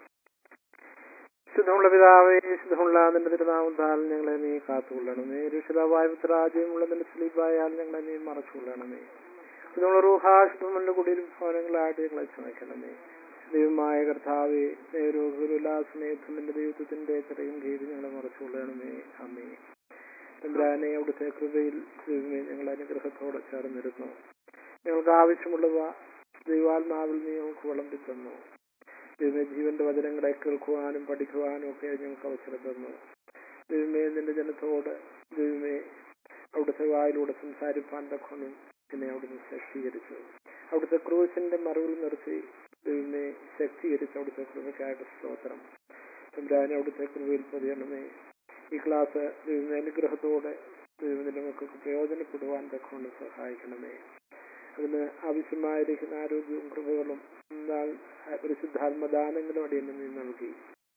ശുദ്ധമുള്ള പിതാവേ ശുദ്ധമുള്ള നിന്റെ തിരുനാമത്താൽ ഞങ്ങളെ നീ കാത്തുകൊള്ളണമേ രക്ഷിതാവായ പുത്രാജയമുള്ള നിന്റെ സ്ലീപായാൽ ഞങ്ങളെ നീ മറച്ചുകൊള്ളണമേ ശുദ്ധമുള്ള റൂഹാ ശുദ്ധമുള്ള കുടിയിൽ ഭവനങ്ങളായിട്ട് ഞങ്ങളെ ക്ഷമിക്കണമേ ദൈവമായ കർത്താവെ നേരോഗുലാസ്നേഹം നിന്റെ ദൈവത്വത്തിന്റെ ചെറിയും കീഴിൽ ഞങ്ങളെ മറച്ചുകൊള്ളണമേ അമ്മേ തമ്പുരാനെ അവിടുത്തെ കൃപയിൽ ദൈവമേ ഞങ്ങൾ അനുഗ്രഹത്തോടെ ചേർന്നിരുന്നു ഞങ്ങൾക്ക് ആവശ്യമുള്ളവ ദൈവാത്മാവിൽ നീ ഞങ്ങൾക്ക് വിളമ്പി തന്നു ദൈവമേ ജീവന്റെ വചനങ്ങളെ കേൾക്കുവാനും പഠിക്കുവാനും ഒക്കെ ഞങ്ങൾക്ക് അവസരം തന്നു ദൈവമേ നിന്റെ ജനത്തോട് ദൈവമേ അവിടുത്തെ വായിലൂടെ സംസാരിപ്പാൻ തക്കണം എന്നെ അവിടുന്ന് ശക്തീകരിച്ചു അവിടുത്തെ ക്രൂശിന്റെ മറവിൽ നിർത്തി ദൈവമേ ശക്തീകരിച്ച് അവിടുത്തെ കൃപയ്ക്കായിട്ട് സ്തോത്രം തമ്പുരാനെ അവിടുത്തെ കൃപയിൽ പൊതിയണമേ ഈ ക്ലാസ് ദൈവമേ അനുഗ്രഹത്തോടെ ദൈവത്തിന്റെ മക്കൾക്ക് പ്രയോജനപ്പെടുവാൻ തക്കൊണ്ട് സഹായിക്കണമേ അതിന് ആവശ്യമായിരിക്കുന്ന ആരോഗ്യവും കൃപകളും എന്നാൽ പരിശുദ്ധാത്മദാനങ്ങളും അടിയന്നെ നീ നൽകി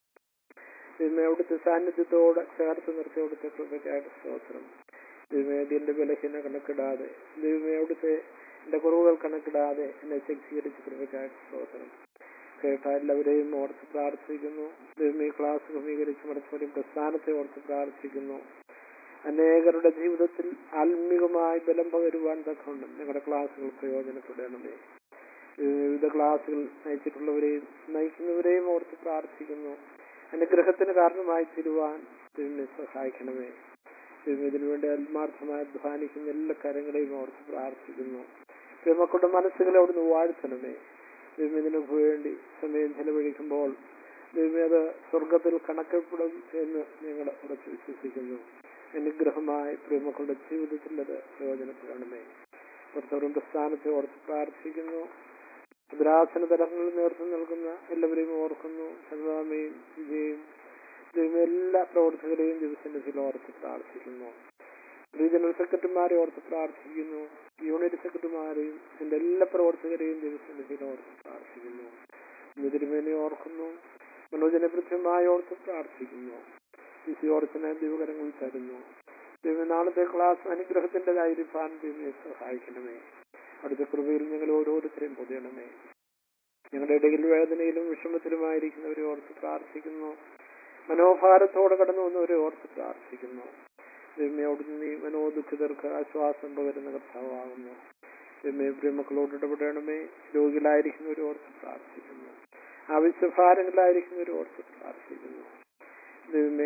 ദൈവമേ അവിടുത്തെ സാന്നിധ്യത്തോടെ ചേർത്ത് നിർത്തി അവിടുത്തെ കൃപയ്ക്കായിട്ട് സ്തോത്രം ദൈവമേ അതിന്റെ ബലഹീന കണക്കിടാതെ ദൈവമേ അവിടുത്തെ എന്റെ കുറവുകൾ കണക്കിടാതെ എന്നെ ശക്തീകരിച്ച് കൃപയ്ക്കായിട്ട് സ്തോത്രം കേട്ട എല്ലാവരെയും ഓർത്ത് പ്രാർത്ഥിക്കുന്നു ദൈവമേ ക്ലാസ് ക്രമീകരിച്ച് മടച്ചവരും പ്രസ്ഥാനത്തെ ഓർത്ത് പ്രാർത്ഥിക്കുന്നു അനേകരുടെ ജീവിതത്തിൽ ആത്മീകമായി ബലം പകരുവാൻ തക്കൊണ്ട് ഞങ്ങളുടെ ക്ലാസ്സുകൾ പ്രയോജനപ്പെടണമേ ഏഹ് വിവിധ ക്ലാസ്സുകൾ നയിച്ചിട്ടുള്ളവരെയും നയിക്കുന്നവരെയും ഓർത്ത് പ്രാർത്ഥിക്കുന്നു അനുഗ്രഹത്തിന് കാരണമായി തീരുവാൻ ദൈവമേ സഹായിക്കണമേ ദൈവം ഇതിനുവേണ്ടി ആത്മാർത്ഥമായി അധ്വാനിക്കുന്ന എല്ലാ കാര്യങ്ങളെയും ഓർത്ത് പ്രാർത്ഥിക്കുന്നു ദൈവമക്കളുടെ മനസ്സുകളെ അവിടുന്ന് വാഴ്ത്തണമേ ദൈവം ഇതിനു വേണ്ടി സമയം ചെലവഴിക്കുമ്പോൾ ദൈവം അത് സ്വർഗത്തിൽ കണക്കപ്പെടും എന്ന് ഞങ്ങൾ ഉറച്ചു വിശ്വസിക്കുന്നു അനുഗ്രഹമായി പ്രിയമക്കളുടെ ജീവിതത്തിൽ അത് പ്രയോജനപ്പെടണമേ പുറത്തവരും പ്രസ്ഥാനത്തെ ഓർത്ത് പ്രാർത്ഥിക്കുന്നു ഭദ്രാസന തലങ്ങളിൽ നേതൃത്വം നൽകുന്ന എല്ലാവരെയും ഓർക്കുന്നു സന്താമയും വിജയും ദൈവം എല്ലാ പ്രവർത്തകരെയും ദിവസത്തിൽ ഓർത്ത് പ്രാർത്ഥിക്കുന്നു റീജിയണൽ സെക്രട്ടറിമാരെ ഓർത്ത് പ്രാർത്ഥിക്കുന്നു യൂണിറ്റ് സെക്രട്ടറിമാരെയും എന്റെ എല്ലാ പ്രവർത്തകരെയും ദിവസത്തിൽ ഓർത്ത് പ്രാർത്ഥിക്കുന്നു ഇന്ന് തിരുമേനെ ഓർക്കുന്നു മനോജനെ കൃത്യമായി ഓർത്ത് പ്രാർത്ഥിക്കുന്നു ശിശു ഓർച്ചനെ ദൈവകരങ്ങളിൽ തരുന്നു ദൈവം നാളത്തെ ക്ലാസ് അനുഗ്രഹത്തിൻ്റെതായിരിക്കാൻ ദൈവമെ സഹായിക്കണമേ അടുത്ത കൃപയിൽ ഞങ്ങൾ ഓരോരുത്തരെയും പൊതിയണമേ ഞങ്ങളുടെ ഇടയിൽ വേദനയിലും വിഷമത്തിലുമായിരിക്കുന്നവരെ ഓർത്ത് പ്രാർത്ഥിക്കുന്നു മനോഭാരത്തോടെ കടന്നു വന്നവരെ ഓർത്ത് പ്രാർത്ഥിക്കുന്നു ദൈവമേ അവിടുന്ന് നീ മനോദുഃഖിതർക്ക് ആശ്വാസം പകരുന്ന കർത്താവാകുന്നു ദൈവമേ പ്രിയമക്കളോട് ഇടപെടണമേ രോഗികളായിരിക്കുന്നവരെ ഓർത്ത് പ്രാർത്ഥിക്കുന്നു ആവശ്യഭാരങ്ങളായിരിക്കുന്നവരെ ഓർത്ത് പ്രാർത്ഥിക്കുന്നു ദൈവമേ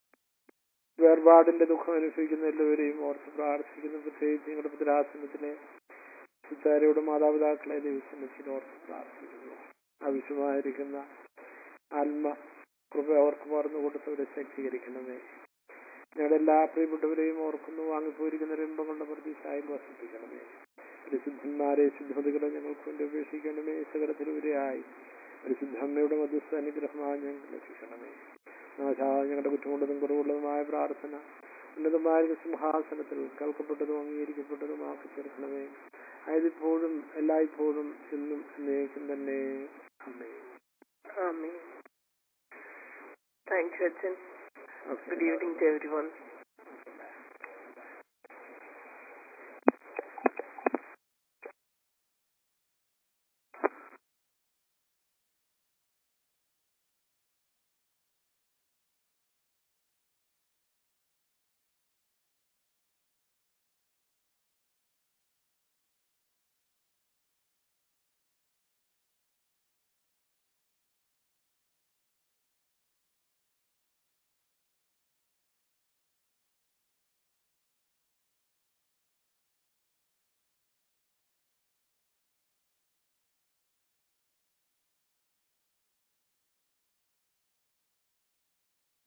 വേർപാടിന്റെ ദുഃഖം അനുഭവിക്കുന്ന എല്ലാവരെയും ഓർത്ത് പ്രാർത്ഥിക്കുന്നു പ്രത്യേകിച്ച് ഞങ്ങളുടെ പുത്രാസനത്തിലെ സുത്താരയുടെ മാതാപിതാക്കളെ ദൈവസന്നിധിയിൽ ഓർത്ത് പ്രാർത്ഥിക്കുന്നു ആവശ്യമായിരിക്കുന്ന ആത്മ കൃപ അവർക്ക് മറന്നു കൊടുത്തവരെ ശക്തീകരിക്കണമേ ഞങ്ങളുടെ എല്ലാ പ്രിയപ്പെട്ടവരെയും ഓർക്കുന്നു വാങ്ങിപ്പോയിരിക്കുന്ന രംഭങ്ങളുടെ പ്രതീക്ഷായി വസിപ്പിക്കണമേ പരിശുദ്ധന്മാരെ ശുദ്ധതകളെ ഞങ്ങൾക്ക് വേണ്ടി ഉപേക്ഷിക്കണമേ സകലത്തിലുപരിയായി പരിശുദ്ധ അമ്മയുടെ മധ്യസ്ഥ അനുഗ്രഹമായി ഞങ്ങൾക്ക് ലഭിക്കണമേ നാഥാ ഞങ്ങളുടെ കുറ്റമുള്ളതും കുറവുള്ളതുമായ പ്രാർത്ഥന ഉന്നതമായ സിംഹാസനത്തിൽ കേൾക്കപ്പെട്ടതും അംഗീകരിക്കപ്പെട്ടതുമാക്കി തീർക്കണമേ ആയതിപ്പോഴും എല്ലായ്പ്പോഴും എന്നും എന്നേക്കും തന്നെ അമ്മേ ആമീൻ താങ്ക് യു അച്ഛൻ Okay. Good evening to every one